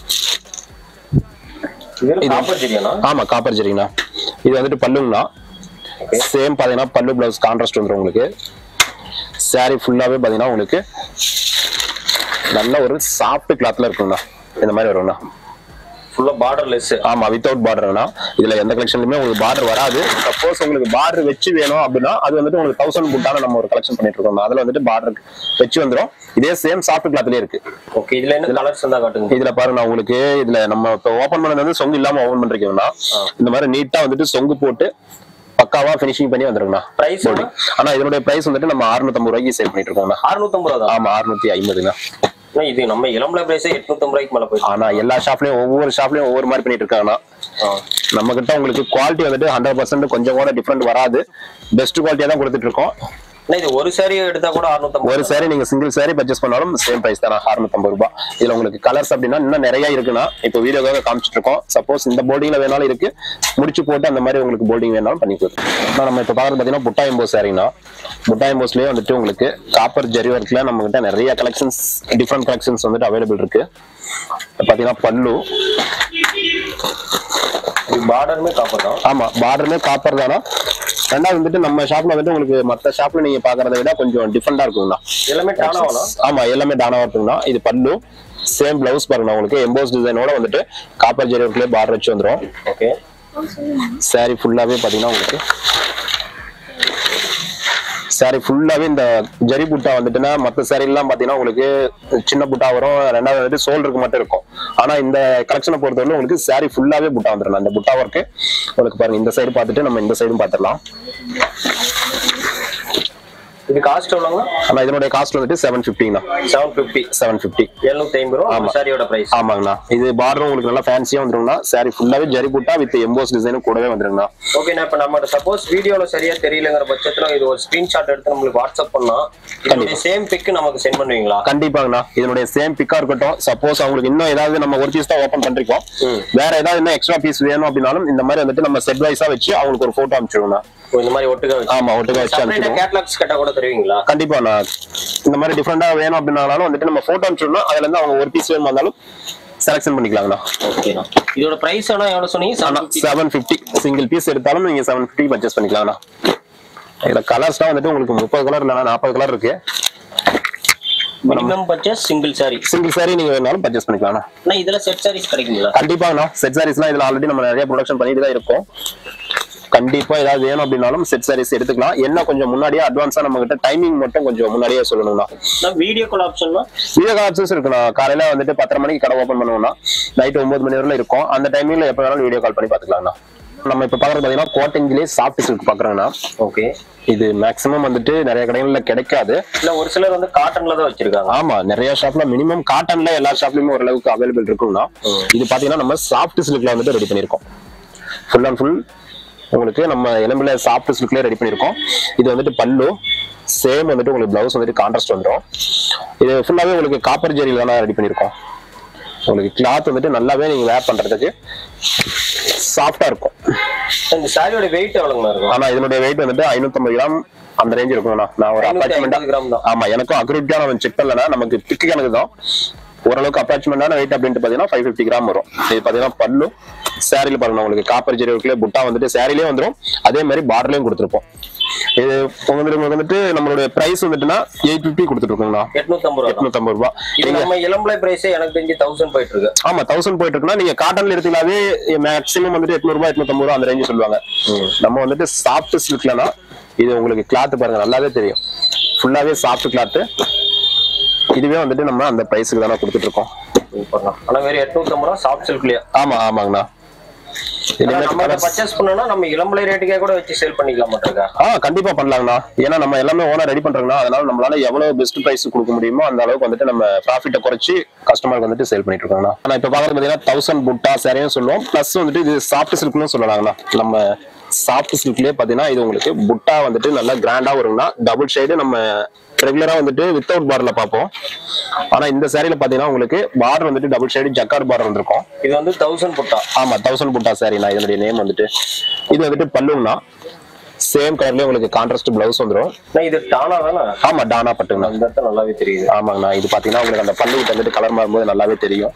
இது காப்பர் ஜெரியானா ஆமா காப்பர் ஜெரிங்கண்ணா இது வந்துட்டு பல்லுங்கண்ணா சேம் பாத்தீங்கன்னா பல்லு பிளவுஸ் கான்ட்ராஸ்ட் வந்துரும் உங்களுக்கு saree ஃபுல்லாவே பாத்தீங்கன்னா உங்களுக்கு நல்ல ஒரு சாஃப்ட் கிளாத்ல இருக்குங்கண்ணா இந்த மாதிரி வரும்ண்ணா ஃபுல்லா பார்டர் லெஸ் ஆமா வித்தவுட் பார்டர்னா இதுல எந்த கலெக்ஷன்லயுமே உங்களுக்கு பார்டர் வராது சப்போஸ் உங்களுக்கு பார்டர் வச்சு வேணும் அப்படின்னா அது வந்துட்டு உங்களுக்கு தௌசண்ட் புட்டான நம்ம ஒரு கலெக்ஷன் பண்ணிட்டு இருக்கோம் அதுல வந்துட்டு பார்டர் வச்சு வந்துரும் இதே சேம் சாஃப்ட் கிளாத்லயே இருக்கு ஓகே இதுல என்ன கலர்ஸ் இருந்தா காட்டுங்க இதுல பாருங்க நான் உங்களுக்கு இதுல நம்ம இப்ப ஓபன் பண்ணது வந்து சொங்கு இல்லாம ஓபன் பண்றீங்கன்னா இந்த மாதிரி நீட்டா வந்துட்டு சொங்கு போட்டு பக்காவா ஃபினிஷிங் பண்ணி வந்துருங்கண்ணா Price Body. ஆனா இதனுடைய பிரைஸ் வந்துட்டு நம்ம 650 ரூபாய்க்கு சேல் பண்ணிட்டு இருக்கோம்ண்ணா அறுநூத்தம்பது ரூபா தான் ஆமா 650 ஐம்பதுங்க ஆனா இது நம்ம இளம்பல பிரைஸே எட்நூத்தம்பது ரூபாய்க்கு மேல போயிட்டு ஆனா எல்லா ஷாப்லயும் ஒவ்வொரு ஷாப்லயும் ஒவ்வொரு மாதிரி பண்ணிட்டு இருக்காங்கண்ணா நம்ம கிட்ட உங்களுக்கு குவாலிட்டி வந்துட்டு ஹண்ட்ரட் பர்சன்ட் கொஞ்சம் கூட டிஃப்ரெண்ட் வராது பெஸ்ட் குவாலிட்டியா தான் கொடுத்துட்டு இருக்கோம் ஆனா இது ஒரு சாரி எடுத்தா கூட அறுநூத்தம்பது ஒரு சாரி நீங்க சிங்கிள் சாரி பர்ச்சேஸ் பண்ணாலும் சேம் பிரைஸ் தான் 650 ரூபாய் இதுல உங்களுக்கு கலர்ஸ் அப்படின்னா இன்னும் நிறைய இருக்குன்னா இப்போ வீடியோக்காக காமிச்சிட்டு இருக்கோம் சப்போஸ் இந்த போர்டிங்ல வேணாலும் இருக்கு முடிச்சு போட்டு அந்த மாதிரி உங்களுக்கு போர்டிங் வேணாலும் பண்ணி கொடுக்கும் ஆனா நம்ம இப்போ பாக்குறது பாத்தீங்கன்னா புட்டா எம்போஸ் சாரினா புட்டா எம்போஸ்லயே வந்துட்டு உங்களுக்கு காப்பர் ஜெரி ஒர்க்ல நம்ம கிட்ட நிறைய கலெக்ஷன்ஸ் டிஃப்ரெண்ட் கலெக்ஷன்ஸ் வந்துட்டு அவைலபிள் இருக்கு பாத்தீங்கன்னா பல்லு பார்டருமே காப்பர் தான் ஆமா பார்டருமே காப்பர் தானா ரெண்டாவது வந்துட்டு நம்ம ஷாப்ல வந்துட்டு உங்களுக்கு மத்த ஷாப்ல நீங்க பாக்குறத விட கொஞ்சம் டிஃப்ரெண்டா இருக்குங்கண்ணா எல்லாமே டானா வேணும் ஆமா எல்லாமே டானா இருக்குங்கண்ணா இது பல்லு சேம் பிளவுஸ் பாருங்க உங்களுக்கு எம்போஸ் டிசைனோட வந்துட்டு காப்பர் ஜெரி ஒர்க்லயே பார்டர் வச்சு வந்துரும் ஓகே saree ஃபுல்லாவே பாத்தீங்கன்னா உங்களுக்கு saree ஃபுல்லாவே இந்த ஜரி புட்டா வந்துட்டுன்னா மத்த saree எல்லாம் பாத்தீங்கன்னா உங்களுக்கு சின்ன புட்டா வரும் ரெண்டாவது வந்துட்டு ஷோல்டருக்கு மட்டும் இருக்கும் ஆனா இந்த கலெக்ஷனை பொறுத்தவரை உங்களுக்கு saree ஃபுல்லாவே புட்டா வந்துடும் அந்த புட்டா ஒர்க்கு உங்களுக்கு பாருங்க இந்த சைடு பார்த்துட்டு நம்ம இந்த சைடும் பார்த்துடலாம் இது காஸ்ட் எவ்வளோங்க ஆனா இதனுடைய காஸ்ட் வந்துட்டு செவன் ஃபிஃப்டிங்கண்ணா செவன் ஃபிஃப்டி செவன் ஃபிஃப்டி எழுநூத்தி ஐம்பது ரூபா ஆமா. சாரியோட பிரைஸ் ஆமாங்கண்ணா இது பார்டர் உங்களுக்கு நல்லா ஃபேன்சியா வந்துருங்கண்ணா saree ஃபுல்லாவே ஜரி புட்டா வித் எம்போஸ் டிசைனும் கூடவே வந்துருங்கண்ணா ஓகேண்ணா இப்ப நம்ம சப்போஸ் வீடியோல சரியா தெரியலங்கிற பட்சத்துல இது ஒரு ஸ்கிரீன்ஷாட் எடுத்து நம்மளுக்கு வாட்ஸ்அப் பண்ணா இதோட சேம் பிக் நமக்கு சென்ட் பண்ணுவீங்களா கண்டிப்பாங்கண்ணா இதனுடைய சேம் பிக்கா இருக்கட்டும் சப்போஸ் அவங்களுக்கு இன்னும் ஏதாவது நம்ம ஒரு பீஸ் தான் ஓபன் பண்றோம் வேற ஏதாவது இன்னும் எக்ஸ்ட்ரா பீஸ் வேணும் அப்படின்னாலும் இந்த மாதிரி வந்துட்டு நம்ம செட் வைஸா வச்சு அவங்களுக்கு ஒரு போட்டோ அனுப்பிச்சிடுவோம்ண்ணா ஓ, இந்த மாதிரி ஒட்டுக்கா வச்சு ஆமா ஒட்டுக்கா வச்சு செப்பரேட்டா அனுப்பிச்சிடுவோம் கேட்லாக்ஸ் கேட்டா கூட தருவீங்களா கண்டிப்பா நான் இந்த மாதிரி டிஃப்ரெண்டா வேணும் அப்படின்னாலும் வந்துட்டு நம்ம போட்டோ அனுப்பிச்சிடணும் அதுல இருந்து அவங்க ஒரு பீஸ் வேணுமா இருந்தாலும் செலக்ஷன் பண்ணிக்கலாங்கண்ணா ஓகேண்ணா இதோட பிரைஸ் ஆனா எவ்வளவு சொன்னீங்க ஆனா செவன் ஃபிஃப்டி சிங்கிள் பீஸ் எடுத்தாலும் நீங்க செவன் ஃபிஃப்டி பர்ச்சேஸ் பண்ணிக்கலாம்ண்ணா இதுல கலர்ஸ்லாம் வந்துட்டு உங்களுக்கு முப்பது கலர் இல்லைன்னா நாற்பது கலர் இருக்கு minimum purchase single sari single sari நீங்க வேணாலும் பர்ச்சேஸ் பண்ணிக்கலாம்ண்ணா ஆனா இதுல செட் சாரீஸ் கிடைக்குங்களா கண்டிப்பாங்கண்ணா செட் சாரீஸ்லாம் இதுல ஆல்ரெடி நம்ம நிறைய ப்ரொடக்ஷன் பண்ணிட்டு தான் இருக்கோம் கண்டிப்பா ஏதாவது வேணும் அப்படின்னாலும் செட் சாரீஸ் எடுத்துக்கலாம் என்ன கொஞ்சம் முன்னாடியே அட்வான்ஸா நம்ம கிட்ட டைமிங் மட்டும் கொஞ்சம் முன்னாடியே சொல்லணும்னா வீடியோ கால் ஆப்ஷன்னா வீடியோ ஆப்ஷன்ஸ் இருக்குண்ணா காலையில வந்துட்டு பத்தரை மணிக்கு கடை ஓப்பன் பண்ணுவோம்னா நைட் ஒன்பது மணி வரையிலும் இருக்கும் அந்த டைமிங்ல எப்ப வேணாலும் வீடியோ கால் பண்ணி பாத்துக்கலாம்ண்ணா நம்ம இப்ப பாக்குறது பாத்தீங்கன்னா கோட்டிங்லேயே சாஃப்ட் சில்க் பாக்குறோம்னா ஓகே இது மேக்ஸிமம் வந்துட்டு நிறைய கடைகள்ல கிடைக்காது இல்ல ஒரு சிலர் வந்து காட்டன்ல தான் வச்சிருக்காங்க ஆமா நிறைய ஷாப்ல மினிமம் காட்டன்ல எல்லா ஷாப்லயுமே ஓரளவுக்கு அவைலபிள் இருக்கும்னா இது பாத்தீங்கன்னா நம்ம சாஃப்ட் சில்க்ல வந்துட்டு ரெடி பண்ணிருக்கோம் ஃபுல் அண்ட் ஃபுல் உங்களுக்கு நம்ம எலும்புல சாஃப்ட் சில்க்ல ரெடி பண்ணிருக்கோம் இது வந்துட்டு பல்லு சேம் வந்துட்டு உங்களுக்கு பிளவுஸ் வந்துட்டு கான்ட்ராஸ்ட் வந்துடும் இது ஃபுல்லாவே உங்களுக்கு காப்பர் ஜெரியில தானே ரெடி பண்ணிருக்கோம் உங்களுக்கு கிளாத் வந்துட்டு நல்லாவே நீங்க வேர் பண்றதுக்கு சாஃப்டா இருக்கும் இந்த சாரியோட வெயிட் எவ்வளவுங்க இருக்கும் ஆனா இதனுடைய வெயிட் வந்துட்டு 550 கிராம் அந்த ரேஞ்ச் இருக்கும்ண்ணா நான் ஒரு ஐநூத்தி அப்பார்ட்மெண்ட் ஐம்பது கிராம் தான் ஆமா எனக்கும் அக்யூரேட்டா நம்ம செக் பண்ணலனா நமக்கு பிக்கு கணக்கு தான் ஓரளவுக்கு அப்ராக்சிமெண்டான வெயிட் அப்படின்ட்டு பாத்தீங்கன்னா ஃபைவ் ஃபிஃப்டி கிராம் வரும் இது பாத்தீங்கன்னா பல்லு சாரில பாருங்க உங்களுக்கு காப்பர் ஜெரி ஒர்க்ல புட்டா வந்துட்டு சாரிலேயே வந்துரும் அதே மாதிரி பார்டர்லயும் கொடுத்துருப்போம் இது உங்களுக்கு வந்துட்டு நம்மளுடைய பிரைஸ் வந்துட்டுன்னா எயிட் ஃபிஃப்டி கொடுத்துட்டு இருக்கோங்கண்ணா எட்நூத்தி ஐம்பது ரூபா தான். எட்நூத்தம்பது ரூபா இது நம்ம இளம்பலை பிரைஸே எனக்கு தெரிஞ்சு தௌசண்ட் போயிட்டு இருக்கு ஆமா தௌசண்ட் போயிட்டு இருக்குன்னா நீங்க காட்டன்ல எடுத்தீங்களாவே மேக்ஸிமம் வந்துட்டு எட்நூறு ரூபாய் எட்நூத்தம்பது ரூபா அந்த ரேஞ்சு சொல்லுவாங்க நம்ம வந்துட்டு சாஃப்ட் சில்க்லனா இது உங்களுக்கு கிளாத் பாருங்க நல்லாவே தெரியும் ஃபுல்லாவே சாஃப்ட் கிளாத் இதுவே வந்துட்டு நம்ம அந்த பிரைஸுக்கு தானே கொடுத்துட்டு இருக்கோம் சூப்பர்ண்ணா ஆனா வேற எட்நூத்தி ஐம்பது ரூபா சாஃப்ட் சில்க்லயா ஆமா ஆமாங்கண்ணா இதுல நம்ம colours- பர்ச்சேஸ் பண்ணோம்னா நம்ம இளம்பலை ரேட்டுக்கே கூட வச்சு சேல் பண்ணிக்கலாம் மாட்டிருக்கா ஆ கண்டிப்பா பண்ணலாங்கண்ணா ஏன்னா நம்ம எல்லாமே ஓனா ரெடி பண்றோம்னா அதனால நம்மளால எவ்வளவு பெஸ்ட் பிரைஸ் கொடுக்க முடியுமோ அந்த அளவுக்கு வந்துட்டு நம்ம ப்ராஃபிட்டை குறைச்சி கஸ்டமருக்கு வந்துட்டு சேல் பண்ணிட்டு இருக்கோம்ண்ணா ஆனா இப்ப பாக்குறது பாத்தீங்கன்னா தௌசண்ட் புட்டா சரியும் சொல்லுவோம் பிளஸ் வந்துட்டு இது சாஃப்ட் சில்க்னு சொல்லலாங்கண்ணா நம்ம சாஃப்ட் சில்க்லயே பாத்தீங்கன்னா இது உங்களுக்கு புட்டா வந்துட்டு நல்லா கிராண்டா வருங்கண்ணா டபுள் ஷேடு நம்ம ரெகுலரா வந்துட்டு வித்தவுட் பார்ல பார்ப்போம் ஆனா இந்த சாரியில பாத்தீங்கன்னா உங்களுக்கு பார்டர் வந்துட்டு டபுள் ஷேடு ஜக்கார்ட் பார்டர் வந்திருக்கும் இது வந்து தௌசண்ட் புட்டா ஆமா தௌசண்ட் புட்டா சாரிண்ணா இதனுடைய நேம் வந்துட்டு இது வந்துட்டு பல்லுங்கண்ணா சேம் கலர்லயே உங்களுக்கு கான்ட்ராஸ்ட் பிளவுஸ் வந்துரும் நான் இது டானா தானே ஆமா டானா பட்டுங்கண்ணா அந்த இடத்துல நல்லாவே தெரியுது ஆமாங்கண்ணா இது பாத்தீங்கன்னா உங்களுக்கு அந்த பல்லு கிட்ட வந்துட்டு கலர் மாறும்போது நல்லாவே தெரியும்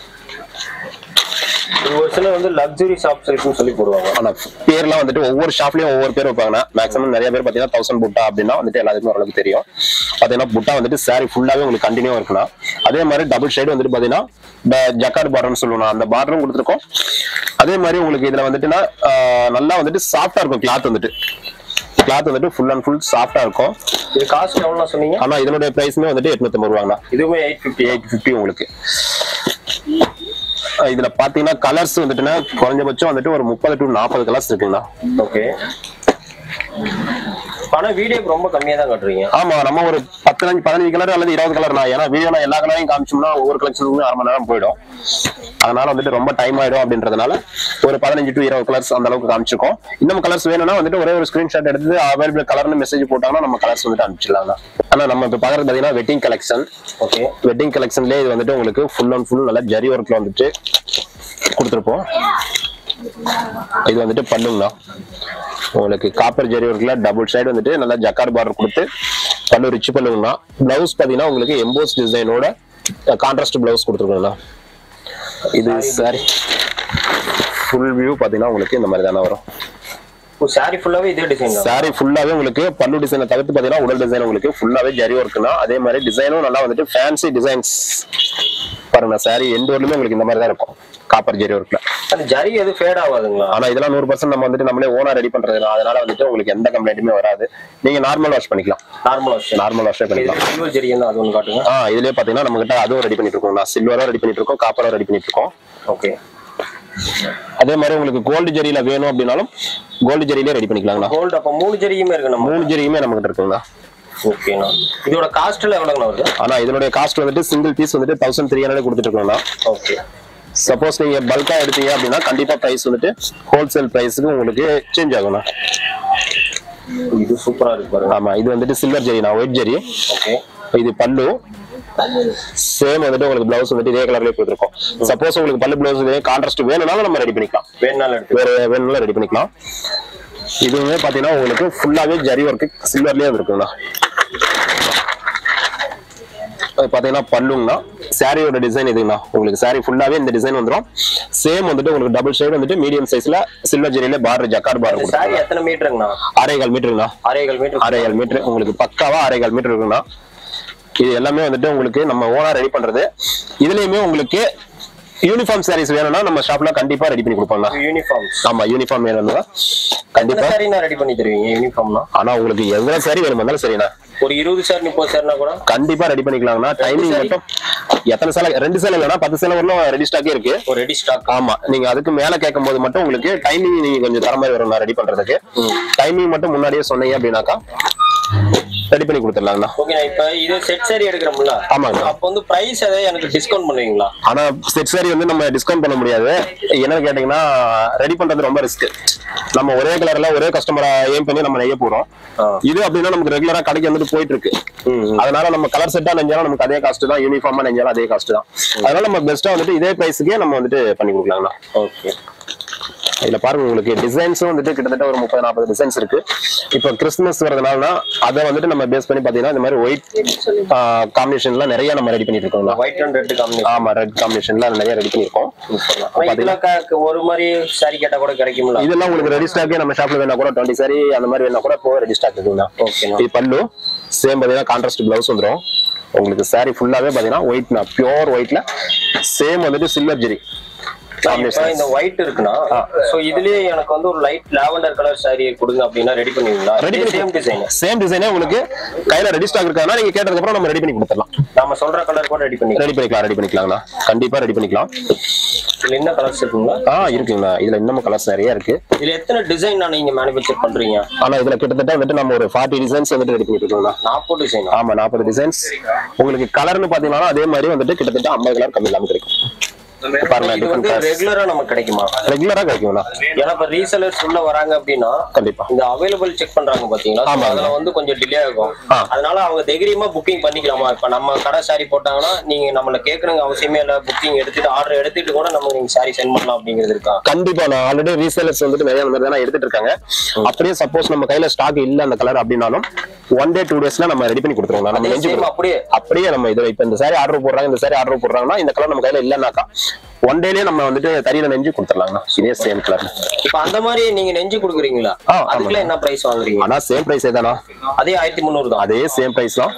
இது ஒரு சிலர் வந்து லக்ஸுரி ஷாப் இருக்குன்னு சொல்லி போடுவாங்க ஆனா பேர்லாம் வந்துட்டு ஒவ்வொரு ஷாப்லயும் ஒவ்வொரு பேர் வைப்பாங்கண்ணா மேக்ஸிமம் நிறைய பேர் பாத்தீங்கன்னா தௌசண்ட் புட்டா அப்படின்னா வந்துட்டு எல்லாத்துக்குமே ஓரளவுக்கு தெரியும் பாத்தீங்கன்னா புட்டா வந்துட்டு சாரி ஃபுல்லாவே உங்களுக்கு கண்டினியூ இருக்குண்ணா அதே மாதிரி டபுள் ஷேடு வந்துட்டு பாத்தீங்கன்னா ஜக்கார்ட் பார்டர்னு சொல்லுவோம் அந்த பார்டரும் கொடுத்துருக்கோம் அதே மாதிரி உங்களுக்கு இதுல வந்துட்டுன்னா ஆஹ், நல்லா வந்துட்டு சாஃப்டா இருக்கும் கிளாத் வந்துட்டு கிளாத் வந்துட்டு ஃபுல் அண்ட் ஃபுல் சாஃப்டா இருக்கும் இது காஸ்ட் எவ்வளவு சொன்னீங்க ஆனா இதனுடைய பிரைஸ்மே வந்துட்டு எட்நூத்தம்பது ரூபாங்கண்ணா இதுவுமே எயிட் ஃபிஃப்டி எயிட் ஃபிஃப்டி உங்களுக்கு அஹ் இதுல பாத்தீங்கன்னா கலர்ஸ் வந்துட்டுன்னா குறைஞ்சபட்சம் வந்துட்டு ஒரு முப்பது டு நாற்பது கலர்ஸ் இருக்குங்கண்ணா ஓகே ஆனா வீடியோக்கு ரொம்ப கம்மியா தான் காட்டுறீங்க ஆமா நம்ம ஒரு பத்து அஞ்சு பதினஞ்சு கலர் அல்லது இருபது கலர் தான் ஏன்னா வீடியோ எல்லா கலரையும் காமிச்சோம்னா ஒவ்வொரு கலெக்ஷனுக்குமே அரை மணி நேரம் போயிடும் அதனால வந்துட்டு ரொம்ப டைம் ஆயிடும் அப்படின்றதுனால ஒரு பதினஞ்சு டு இருபது கலர்ஸ் அந்த அளவுக்கு காமிச்சிருக்கோம் இன்னும் கலர்ஸ் வேணும்னா வந்துட்டு ஒரே ஒரு ஸ்கிரீன்ஷாட் எடுத்து அவைலபிள் கலர்னு மெசேஜ் போட்டாங்கன்னா நம்ம கலர்ஸ் வந்துட்டு அனுப்பிச்சிடலாம் ஆனா நம்ம இப்ப பாக்குறது பாத்தீங்கன்னா வெட்டிங் கலெக்ஷன் ஓகே வெட்டிங் கலெக்ஷன்லேயே இது வந்துட்டு உங்களுக்கு ஃபுல் அண்ட் ஃபுல் நல்லா ஜரி ஒர்க்ல வந்துட்டு கொடுத்துருப்போம் இது வந்துட்டு பல்லுங்கண்ணா உங்களுக்கு காப்பர் ஜரி ஒர்க்ல டபுள் சைடு வந்துட்டு நல்லா ஜக்கார் பார்டர் கொடுத்து பல்லு ரிச் பல்லுங்கண்ணா பிளவுஸ் பாத்தீங்கன்னா உங்களுக்கு எம்போஸ் டிசைனோட கான்ட்ராஸ்ட் பிளவுஸ் கொடுத்துருக்கோங்கண்ணா இது சாரி ஃபுல் வியூ பாத்தீங்கன்னா உங்களுக்கு இந்த மாதிரி தானே வரும் சாரி ஃபுல்லாவே இதே டிசைன் தான் சாரி ஃபுல்லாவே உங்களுக்கு பல்லு டிசைனை தவிர்த்து பாத்தீங்கன்னா உடல் டிசைன் உங்களுக்கு ஃபுல்லாவே ஜரி ஒர்க்குனா அதே மாதிரி டிசைனும் நல்லா வந்துட்டு ஃபேன்சி டிசைன்ஸ் பாருங்க சாரி எந்த ஊர்லயுமே உங்களுக்கு இந்த மாதிரி தான் இருக்கும் காப்பர் ஜரி ஒர்க்ல அந்த ஜரி எது ஃபேட் ஆகாதுங்களா ஆனா இதெல்லாம் நூறு பர்சன்ட் நம்ம வந்துட்டு நம்மளே ஓனா ரெடி பண்றது அதனால வந்துட்டு உங்களுக்கு எந்த கம்ப்ளைண்ட்டுமே வராது நீங்க நார்மல் வாஷ் பண்ணிக்கலாம் நார்மல் வாஷ் நார்மல் வாஷே பண்ணிக்கலாம் சில்வர் ஜரி என்ன அது ஒன்று காட்டுங்க ஆ இதுலயே பாத்தீங்கன்னா நம்ம கிட்ட அதுவும் ரெடி பண்ணிட்டு இருக்கோம் நான் சில்வரும் ரெடி பண்ணிட்டு இருக்கோம் காப்பரும் ரெடி பண்ணிட்டு இருக்கோம் ஓகே அதே மாதிரி உங்களுக்கு கோல்டு ஜெரியில வேணும் அப்படின்னாலும் கோல்டு ஜெரியிலே ரெடி பண்ணிக்கலாங்கண்ணா கோல்டு அப்ப மூணு ஜரியுமே இருக்கு நம்ம மூணு ஜெரியுமே நம்ம கிட்ட இருக்குங்கண்ணா ஓகேண்ணா இதோட காஸ்ட்ல எவ்வளோங்கண்ணா வருது ஆனா இதனுடைய காஸ்ட் வந்துட்டு சிங்கிள் பீஸ் வந்துட்டு தௌசண்ட் த்ரீ ஹண்ட்ரட் கொடுத்துட்டு இருக்கோம்ண்ணா ஓகே சப்போஸ் நீங்க பல்கா எடுத்தீங்க அப்படின்னா கண்டிப்பா பிரைஸ் வந்துட்டு ஹோல்சேல் பிரைஸுக்கு உங்களுக்கு சேஞ்ச் ஆகும்ண்ணா இது சூப்பரா இருக்கு பாருங்க ஆமா இது வந்துட்டு சில்வர் ஜெரிண்ணா ஒயிட் ஜெரி ஓகே இது பல்லு சேம் வந்துட்டு உங்களுக்கு பிளவுஸ் வந்துட்டு இதே கலர்லயே போட்டுருக்கோம் சப்போஸ் உங்களுக்கு பல்லு பிளவுஸ் இதே கான்ட்ராஸ்ட் வேணும்னாலும் நம்ம ரெடி பண்ணிக்கலாம் வேணுனாலும் எடுத்து வேற வேணும்னாலும் ரெடி பண்ணிக்கலாம் இதுவுமே பாத்தீங்கன்னா உங்களுக்கு ஃபுல்லாவே ஜரி ஒர்க்கு சில்வர்லயே இருக்குங்கண்ணா அது பாத்தீங்கன்னா பல்லுங்கண்ணா சாரியோட டிசைன் இதுங்கண்ணா உங்களுக்கு சாரி ஃபுல்லாவே இந்த டிசைன் வந்துடும் சேம் வந்துட்டு உங்களுக்கு டபுள் ஷேட் வந்துட்டு மீடியம் சைஸ்ல சில்வர் ஜெரியில பார்டர் ஜக்கார் பார்டர் இந்த சாரி கொடுத்துருக்காங்க எத்தனை மீட்டருங்கண்ணா அரைகால் மீட்டருங்கண்ணா அரைகள் மீட்டர் அரைகால் மீட்டர் உங்களுக்கு பக்காவா அரைகால் மீட்டர் இருக்குங்கண்ணா இது எல்லாமே வந்துட்டு உங்களுக்கு நம்ம ஓனா ரெடி பண்றது இதுலயுமே உங்களுக்கு யூனிஃபார்ம் சாரீஸ் வேணும்னா நம்ம ஷாப்ல கண்டிப்பா ரெடி பண்ணி கொடுப்பாங்க யூனிஃபார்ம்ஸ் ஆமா யூனிஃபார்ம் வேணும்னா எந்த கண்டிப்பா சாரி நான் ரெடி பண்ணி தருவீங்க யூனிஃபார்ம்னா ஆனா உங்களுக்கு எவ்வளவு சாரி வேணுமா இருந்தாலும் சரிண்ணா ஒரு இருபது சார் முப்பது சார்னா கூட கண்டிப்பா ரெடி பண்ணிக்கலாம்னா டைமிங் saree? மட்டும் எத்தனை சேலை ரெண்டு சேலை இல்லைனா பத்து சேலை வரலும் ரெடி ஸ்டாக்கே இருக்கு ஒரு ரெடி ஸ்டாக் ஆமா நீங்க அதுக்கு மேல கேட்கும் போது மட்டும் உங்களுக்கு டைமிங் நீங்க கொஞ்சம் தர மாதிரி வரும் நான் ரெடி பண்றதுக்கு டைமிங் மட்டும் முன்னாடியே சொன்னீங்க அப்படின்னாக்கா ரெடி பண்ணி கொடுத்துடலாங்கண்ணா ஓகே இப்ப இது செட் சாரி எடுக்கிறோம்ல ஆமாங்க. அப்ப வந்து பிரைஸ் ஏதாவது எனக்கு டிஸ்கவுண்ட் பண்ணுவீங்களா ஆனா செட் சாரி வந்து நம்ம டிஸ்கவுண்ட் பண்ண முடியாது என்னன்னு கேட்டீங்கன்னா ரெடி பண்றது ரொம்ப ரிஸ்க் நம்ம ஒரே கலர்ல ஒரே கஸ்டமரை ஏம் பண்ணி நம்ம நெய்ய போறோம் ஆ. இது அப்படின்னா நமக்கு ரெகுலரா கடைக்கு வந்துட்டு போயிட்டு இருக்கு அதனால நம்ம கலர் செட்டா நெஞ்சாலும் நமக்கு அதே காஸ்ட் தான் யூனிஃபார்மா நெஞ்சாலும் அதே காஸ்ட் தான் அதனால நம்ம பெஸ்ட்டா வந்துட்டு இதே பிரைஸுக்கே நம்ம வந்துட்டு பண்ணி கொடுக்கலாங்கண்ணா ஓகே இதுல பாருங்க உங்களுக்கு டிசைன்ஸும் வந்துட்டு கிட்டத்தட்ட ஒரு முப்பது நாற்பது டிசைன்ஸ் இருக்கு இப்போ கிறிஸ்துமஸ் வரதுனால அதை வந்துட்டு நம்ம பேஸ் பண்ணி பாத்தீங்கன்னா இந்த மாதிரி ஒயிட் காம்பினேஷன்ல நிறைய நம்ம ரெடி பண்ணிட்டு இருக்கோம் ஒயிட் அண்ட் ரெட் காம்பினேஷன் ஆமா ரெட் காம்பினேஷன்ல நிறைய ரெடி பண்ணிருக்கோம் இதுல க- ஒரு மாதிரி சாரி கேட்டா கூட கிடைக்கும்ல இதெல்லாம் உங்களுக்கு ரெடி ஸ்டாக்கே நம்ம ஷாப்ல வேணா கூட டுவெண்ட்டி சாரி அந்த மாதிரி வேணா கூட இப்போ ரெடி ஸ்டாக் இருக்குங்கண்ணா ஓகேண்ணா. இது பல்லு சேம் பாத்தீங்கன்னா கான்ட்ராஸ்ட் பிளவுஸ் வந்துரும் உங்களுக்கு சாரி ஃபுல்லாவே பாத்தீங்கன்னா ஒயிட்னா பியோர் ஒயிட்ல சேம் வந்துட்டு சில்வர் ஜெரி இப்ப இந்த ஒயிட் இருக்குன்னா சோ இதுலயே எனக்கு வந்து ஒரு லைட் லாவெண்டர் கலர் சாரி கொடுங்க அப்படின்னா ரெடி பண்ணுவீங்களா ரெடி சேம் டிசைன் சேம் டிசைனே உங்களுக்கு கையில ரெடி ஸ்டாக் இருக்காங்கன்னா நீங்க கேட்டதுக்கு அப்புறம் நம்ம ரெடி பண்ணி கொடுத்துடலாம் நாம சொல்ற கலர் கூட ரெடி பண்ணி ரெடி பண்ணிக்கலாம் ரெடி பண்ணிக்கலாங்கண்ணா கண்டிப்பா ரெடி பண்ணிக்கலாம் இதுல என்ன கலர்ஸ் இருக்குங்களா ஆ இருக்குங்கண்ணா இதுல இன்னமும் கலர்ஸ் நிறைய இருக்கு இதுல எத்தனை டிசைன் நான் நீங்க மேனுஃபேக்சர் பண்றீங்க ஆனா இதுல கிட்டத்தட்ட வந்துட்டு நம்ம ஒரு ஃபார்ட்டி டிசைன்ஸ் வந்துட்டு ரெடி பண்ணிட்டு இருக்கோம்ண்ணா நாற்பது டிசைன் ஆமா நாற்பது டிசைன்ஸ் உங்களுக்கு கலர்னு பாத்தீங்கன்னா அதே மாதிரி வந்துட்டு கிட்டத்தட்ட ஐம்பது கலர் கம்மி இல்லாம கிடைக்கும் பாருங்க இது வந்து ரெகுலரா நமக்கு கிடைக்குமா ரெகுலரா கிடைக்கும்ண்ணா ஏன்னா இப்ப ரீசெலர்ஸ் உள்ள வராங்க அப்படின்னா கண்டிப்பா இந்த அவைலபிள் செக் பண்றாங்க பாத்தீங்களா ஆமா. So அதுல வந்து கொஞ்சம் டிலே ஆகும் ஆ. அதனால அவங்க தைரியமா புக்கிங் பண்ணிக்கலாமா இப்ப நம்ம கடை சாரி போட்டாங்கன்னா நீங்க நம்மள கேட்கணுங்க அவசியமே இல்ல புக்கிங் எடுத்துட்டு ஆர்டர் எடுத்துட்டு கூட நம்ம நீங்க சாரி சென்ட் பண்ணலாம் அப்படிங்கிறது இருக்கா கண்டிப்பா நான் ஆல்ரெடி ரீசேலர்ஸ் வந்துட்டு நிறைய அந்த மாதிரி தானே எடுத்துட்டு இருக்காங்க அப்படியே சப்போஸ் நம்ம கையில ஸ்டாக் இல்ல அந்த கலர் அப்படின்னாலும் ஒன் டே டூ டேஸ்ல நம்ம ரெடி பண்ணி கொடுத்துருவோம் நம்ம அதே நெஞ்சு சேம் கொடுப்போம். அப்படியே அப்படியே நம்ம இது இப்ப இந்த சாரி ஆர்டர் போடுறாங்க இந்த சாரி ஆர்டர் போடுறாங்கன்னா இந்த கலர் நம்ம கையில இல்லைனாக்கா ஒன் டேலயே நம்ம வந்துட்டு தறியில நெஞ்சு கொடுத்துடலாங்கண்ணா இதே சேம் கலர் இப்ப அந்த மாதிரி நீங்க நெஞ்சு கொடுக்குறீங்களா ஆ, ஆமா. அதுக்குள்ள என்ன பிரைஸ் வாங்குறீங்க ஆனா சேம் பிரைஸ் தானா அதே ஆயிரத்தி முந்நூறு தான் அதே சேம் பிரைஸ் தான்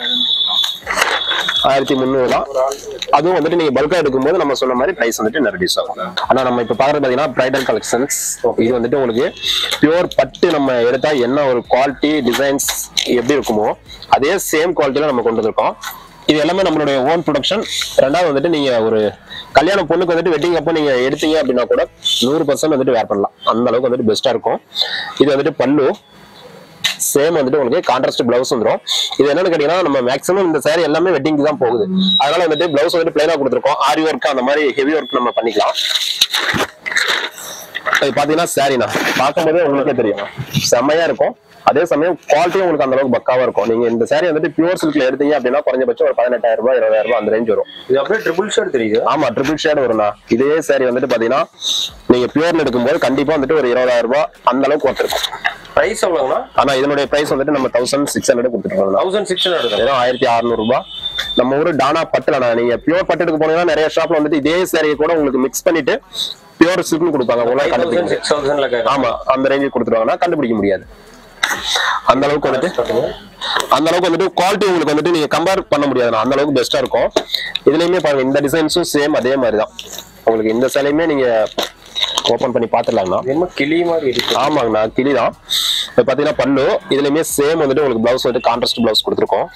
ஆயிரத்தி முந்நூறு தான் அதுவும் வந்துட்டு நீங்க பல்கா எடுக்கும்போது நம்ம சொன்ன மாதிரி பிரைஸ் வந்துட்டு ரெடியூஸ் ஆகும் ஆனா நம்ம இப்ப பாக்குறது பாத்தீங்கன்னா பிரைடல் கலெக்ஷன்ஸ் இது வந்துட்டு உங்களுக்கு பியூர் பட்டு நம்ம எடுத்தா என்ன ஒரு குவாலிட்டி டிசைன்ஸ் எப்படி இருக்குமோ அதே சேம் குவாலிட்டியில நம்ம கொண்டு வந்திருக்கோம் இது எல்லாமே நம்மளுடைய ஓன் ப்ரொடக்ஷன் ரெண்டாவது வந்துட்டு நீங்க ஒரு கல்யாண பொண்ணுக்கு வந்துட்டு வெட்டிங் அப்போ நீங்க எடுத்தீங்க அப்படின்னா கூட நூறு பர்சன்ட் வந்துட்டு வேர் பண்ணலாம் அந்த அளவுக்கு வந்துட்டு பெஸ்டா இருக்கும் இது வந்துட்டு பல்லு சேம் வந்துட்டு உங்களுக்கு கான்ட்ராஸ்ட் பிளவுஸ் வந்துரும் இது என்னன்னு கேட்டீங்கன்னா நம்ம மேக்ஸிமம் இந்த saree எல்லாமே வெட்டிங்க்கு தான் போகுது அதனால வந்துட்டு பிளவுஸ் வந்துட்டு பிளைனா கொடுத்துருக்கோம் ஆரி ஒர்க் அந்த மாதிரி ஹெவி ஒர்க் நம்ம பண்ணிக்கலாம் இது பாத்தீங்கன்னா சாரிண்ணா பார்க்கும்போதே உங்களுக்கே தெரியும் செம்மையா இருக்கும் அதே சமயம் குவாலிட்டியும் உங்களுக்கு அந்த அளவுக்கு பக்காவா இருக்கும் நீங்க இந்த saree வந்துட்டு பியூர் சில்க்ல எடுத்தீங்க அப்படின்னா குறைஞ்சபட்சம் ஒரு பதினெட்டாயிரம் ரூபாய் இருபதாயிரம் ரூபாய் அந்த ரேஞ்ச் வரும் இது அப்படியே ட்ரிபிள் ஷர்ட் தெரியுது ஆமா ட்ரிபிள் ஷேட் வரும்ண்ணா இதே saree வந்துட்டு பாத்தீங்கன்னா நீங்க பியூர்ல எடுக்கும்போது கண்டிப்பா வந்துட்டு ஒரு இருபதாயிரம் ரூபாய் அந்த அளவுக்கு ஒருத்தருக்கும் பிரைஸ் எவ்வளவுனா ஆனா இதனுடைய பிரைஸ் வந்துட்டு நம்ம தௌசண்ட் சிக்ஸ் ஹண்ட்ரட் கொடுத்துருக்கோம் தௌசண்ட் சிக்ஸ் ஹண்ட்ரட் வெறும் ஆயிரத்தி அறுநூறு ரூபாய் நம்ம ஊரு டானா பட்டுலண்ணா நீங்க பியூர் பட்டு எடுக்க போனீங்கன்னா நிறைய ஷாப்ல வந்துட்டு இதே சேரீயை கூட உங்களுக்கு மிக்ஸ் பண்ணிட்டு பியூர் சில்க்னு கொடுப்பாங்க உங்களால ஃபைவ் கண்டுபிடிக்க தௌசண்ட் முடியாது. சிக்ஸ் தௌசண்ட்ல கேட்கலாம் ஆமா அந்த ரேஞ்சுக்கு கொடுத்துருவாங்கன்னா கண்டுபிடிக்க முடியாது அந்த அளவுக்கு வந்துட்டு அந்த அளவுக்கு வந்துட்டு குவாலிட்டி உங்களுக்கு வந்துட்டு நீங்க கம்பேர் பண்ண முடியாது அந்த அளவுக்கு பெஸ்டா இருக்கும் இதுலயுமே பாருங்க இந்த டிசைன்ஸும் சேம் அதே மாதிரி தான் உங்களுக்கு இந்த சேலையுமே நீங்க ஓபன் பண்ணி பாத்துடலாங்கண்ணா என்ன கிளி மாதிரி இருக்கு ஆமாங்கண்ணா கிளி தான் இப்போ பார்த்தீங்கன்னா பல்லு இதுலயுமே சேம் வந்துட்டு உங்களுக்கு பிளவுஸ் வந்துட்டு கான்ட்ராஸ்ட் பிளவுஸ் கொடுத்துருக்கோம்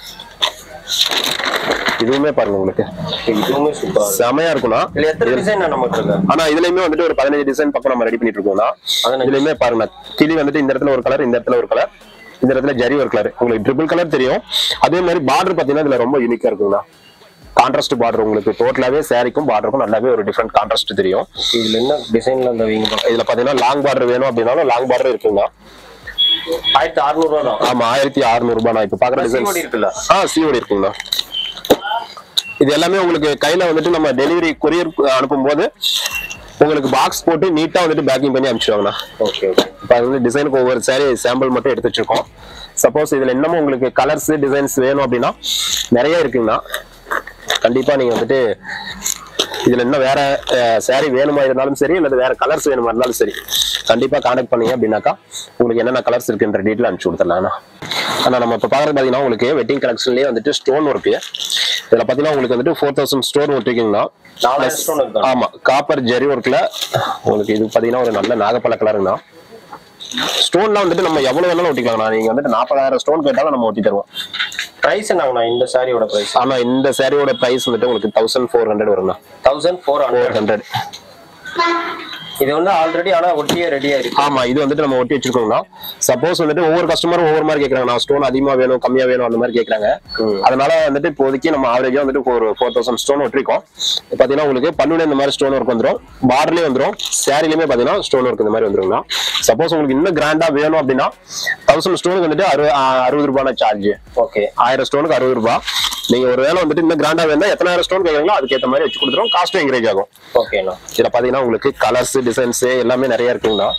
இதுவுமே பாருங்க உங்களுக்கு இதுவுமே சூப்பரா இருக்கு செமையா இருக்கும்ண்ணா இதுல எத்தனை டிசைன் நமக்கு இருக்கு ஆனா இதுலயுமே வந்துட்டு ஒரு பதினஞ்சு டிசைன் பக்கம் நம்ம ரெடி பண்ணிட்டு இருக்கோம்னா பதினஞ்சு. இதுலயுமே பாருங்க கிளி வந்துட்டு இந்த இடத்துல ஒரு கலர் இந்த இடத்துல ஒரு கலர் இந்த இடத்துல ஜரி ஒரு கலர் உங்களுக்கு ட்ரிபிள் கலர் தெரியும் அதே மாதிரி பார்டர் பாத்தீங்கன்னா இதுல ரொம்ப யூனிக்கா இருக்குங்கண்ணா கான்ட்ராஸ்ட் பார்டர் உங்களுக்கு டோட்டலாவே சாரிக்கும் பார்டருக்கும் நல்லாவே ஒரு டிஃப்ரெண்ட் கான்ட்ராஸ்ட் தெரியும் இதுல என்ன டிசைன்ல அந்த வீங்க பாக்க இதுல பாத்தீங்கன்னா லாங் பார்டர் வேணும் அப்படின்னாலும் லாங் பார்டர் இருக்குங்கண்ணா ஆயிரத்தி அறுநூறு ரூபா தான் ஆமா ஆயிரத்தி அறுநூறு ரூபாய் நான் இப்ப பாக்குற டிசைன் COD இருக்குல்ல ஆ சிஓடி இருக்குங்கண்ணா இது எல்லாமே உங்களுக்கு கையில வந்துட்டு நம்ம டெலிவரி கொரியர் அனுப்பும்போது உங்களுக்கு பாக்ஸ் போட்டு நீட்டா வந்துட்டு பேக்கிங் பண்ணி அனுப்பிச்சிடுவாங்கண்ணா ஓகே ஓகே இப்போ அது வந்து டிசைனுக்கு ஒவ்வொரு சாரி சாம்பிள் மட்டும் எடுத்து வச்சிருக்கோம் சப்போஸ் இதுல இன்னமும் உங்களுக்கு கலர்ஸ் டிசைன்ஸ் வேணும் அப்படின்னா நிறைய இருக்குங்கண்ணா கண்டிப்பா நீங்க வந்துட்டு இதுல இன்னும் வேற சாரி வேணுமா இருந்தாலும் சரி அல்லது வேற கலர்ஸ் வேணுமா இருந்தாலும் சரி கண்டிப்பா கான்டாக்ட் பண்ணீங்க அப்படின்னாக்கா உங்களுக்கு என்னென்ன கலர்ஸ் இருக்குன்ற டீட்டெயில் அனுப்பிச்சு கொடுத்துடலாம்ண்ணா ஆனா நம்ம இப்போ பார்க்குறது பார்த்தீங்கன்னா உங்களுக்கு வெட்டிங் கலெக்ஷன்லேயே வந்துட்டு ஸ்டோன் ஒர்க்கு இதுல பாத்தீங்கன்னா உங்களுக்கு வந்துட்டு ஃபோர் தௌசண்ட் ஸ்டோன் ஒட்டிருக்கீங்கன்னா நாலாயிரம் stone இருக்கா? ஆமா காப்பர் ஜெரி ஒர்க்ல உங்களுக்கு இது பாத்தீங்கன்னா ஒரு நல்ல நாகப்பழ கலருங்கண்ணா ஸ்டோன்லாம் வந்துட்டு நம்ம எவ்வளவு வேணாலும் ஒட்டிக்கலாம்ண்ணா நீங்க வந்துட்டு நாற்பதாயிரம் ஸ்டோன் கேட்டாலும் நம்ம ஒட்டி தருவோம் பிரைஸ் என்னங்கண்ணா இந்த சாரியோட பிரைஸ் ஆனா இந்த சாரியோட பிரைஸ் வந்துட்டு உங்களுக்கு தௌசண்ட் ஃபோர் ஹண்ட்ரட் வருங்கண்ணா thousand four four hundred hundred இது வந்து ஆல்ரெடி ஆனா ஒட்டியே ரெடியா இருக்கு ஆமா இது வந்துட்டு நம்ம ஒட்டி வச்சிருக்கோம்னா சப்போஸ் வந்துட்டு ஒவ்வொரு கஸ்டமரும் ஒவ்வொரு மாதிரி கேக்குறாங்க நான் ஸ்டோன் அதிகமா வேணும் கம்மியா வேணும் அந்த மாதிரி கேக்குறாங்க அதனால வந்துட்டு இப்போதைக்கு நம்ம ஆவரேஜா வந்துட்டு ஒரு ஃபோர் தௌசண்ட் ஸ்டோன் ஒட்டிருக்கோம் பாத்தீங்கன்னா உங்களுக்கு பல்லுல இந்த மாதிரி ஸ்டோன் ஒர்க் வந்துரும் பார்டர்லயே வந்துரும் சாரிலுமே பாத்தீங்கன்னா ஸ்டோன் ஒர்க் இந்த மாதிரி வந்துருங்கண்ணா சப்போஸ் உங்களுக்கு இன்னும் கிராண்டா வேணும் அப்படின்னா தௌசண்ட் ஸ்டோனுக்கு வந்துட்டு அறுபது அறுபது ரூபாய் சார்ஜ் ஓகே ஆயிரம் ஸ்டோனுக்கு அறுபது ரூபாய் நீங்க ஒரு வேலை வந்துட்டு இன்னும் கிராண்டா வேணா எத்தனாயிரம் ஸ்டோன் கேக்குறீங்களோ அதுக்கேற்ற மாதிரி வச்சு கொடுத்துரும் காஸ்ட்டும் என்கரேஜ் ஆகும் ஓகேண்ணா இதுல பாத்தீங்கன்னா உங்களுக்கு கலர்ஸ் டிசைன்ஸ் எல்லாமே நிறைய இருக்குங்கண்ணா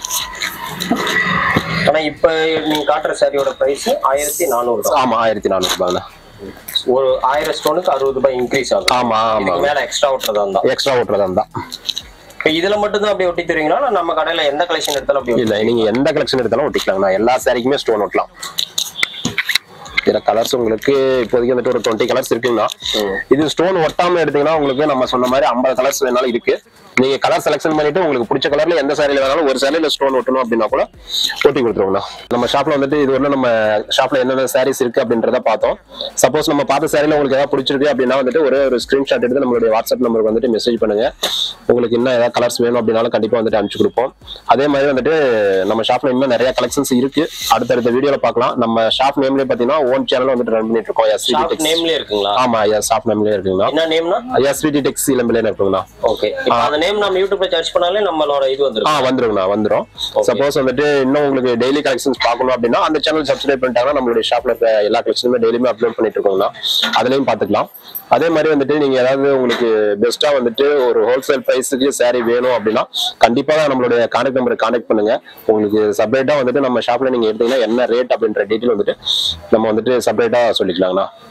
ஆனா இப்ப நீங்க காட்டுற சாரியோட பிரைஸ் ஆயிரத்தி நானூறு தான் ஆமா ஆயிரத்தி நானூறு ரூபாய்ண்ணா ஒரு ஆயிரம் ஸ்டோனுக்கு அறுபது ரூபாய் இன்க்ரீஸ் ஆகும் ஆமா ஆமா இதுக்கு மேல எக்ஸ்ட்ரா ஓட்டுறதா இருந்தா எக்ஸ்ட்ரா ஓட்டுறதா இருந்தா இப்ப இதுல மட்டும் தான் அப்படி ஒட்டி தருவீங்களா இல்ல நம்ம கடையில எந்த கலெக்ஷன் எடுத்தாலும் அப்படி இல்ல நீங்க எந்த கலெக்ஷன் எடுத்தாலும் ஒட்டிக்கலாங்கண்ணா எல்லா சாரிக்குமே ஸ்டோன் ஒட்டலாம் இதுல கலர்ஸ் உங்களுக்கு இப்போதைக்கு வந்துட்டு ஒரு டுவெண்ட்டி கலர்ஸ் இருக்குங்கண்ணா இது ஸ்டோன் ஒட்டாம எடுத்தீங்கன்னா உங்களுக்கு நம்ம சொன்ன மாதிரி ஐம்பது கலர்ஸ் வேணாலும் இருக்கு நீங்க கலர் செலக்ஷன் பண்ணிட்டு உங்களுக்கு பிடிச்ச கலர்ல எந்த சாரியில வேணாலும் ஒரு சாரியில ஸ்டோன் ஒட்டணும் அப்படின்னா கூட ஒட்டி கொடுத்துருவோம்ண்ணா நம்ம ஷாப்ல வந்துட்டு இது வரல நம்ம ஷாப்ல என்னென்ன சாரீஸ் இருக்கு அப்படின்றத பார்த்தோம் சப்போஸ் நம்ம பார்த்த சாரியில உங்களுக்கு ஏதாவது பிடிச்சிருக்கு அப்படின்னா வந்துட்டு ஒரே ஒரு ஸ்கிரீன்ஷாட் எடுத்து நம்மளுடைய வாட்ஸ்அப் நம்பருக்கு வந்துட்டு மெசேஜ் பண்ணுங்க உங்களுக்கு இன்னும் ஏதாவது கலர்ஸ் வேணும் அப்படின்னாலும் கண்டிப்பா வந்துட்டு அனுப்பிச்சு கொடுப்போம் அதே மாதிரி வந்துட்டு நம்ம ஷாப்ல இன்னும் நிறைய கலெக்ஷன்ஸ் இருக்கு அடுத்தடுத்த வீடியோல பார்க்கலாம் நம்ம ஷாப் நேம்லயே பாத்தீங்கன்னா ஓன் சேனல் வந்துட்டு ரன் பண்ணிட்டு இருக்கோம் எஸ்விடி ஷாப் டெக்ஸ் நேம்லயே இருக்குங்களா ஆமா ஷாப் நேம்லயே இருக்குங்கண்ணா என்ன நேம்னா எஸ்விடி டெக்ஸ் இளம்பிலே இருக்குங்கண்ணா ஓகே இப்போ அந்த நேம் நம்ம யூடியூப்ல சர்ச் பண்ணாலே நம்மளோட இது ஆ வந்துரும் வந்துருங்கண்ணா வந்துரும் சப்போஸ் வந்துட்டு இன்னும் உங்களுக்கு டெய்லி கலெக்ஷன்ஸ் பார்க்கணும் அப்படின்னா அந்த சேனல் சப்ஸ்கிரைப் பண்ணிட்டாங்கன்னா நம்மளுடைய ஷாப்ல இருக்க எல்லா கலெக்ஷனுமே டெய்லியுமே அப்லோட் பண்ணிட்டு இருக்கோம்னா அதுலயும் பாத்துக்கலாம் அதே மாதிரி வந்துட்டு நீங்க ஏதாவது உங்களுக்கு பெஸ்டா வந்துட்டு ஒரு ஹோல்சேல் பிரைஸுக்கு saree வேணும் அப்படின்னா கண்டிப்பா நம்மளுடைய கான்டாக்ட் நம்பரை கான்டாக்ட் பண்ணுங்க உங்களுக்கு செப்பரேட்டா வந்துட்டு நம்ம ஷாப்ல நீங்க எடுத்தீங்கன்னா என்ன ரேட் அப்படின்ற டீட்டெயில் வந்துட்டு நம்ம வந்துட்டு செப்பரேட்டா சொல்லிக்கலாங்கண்ணா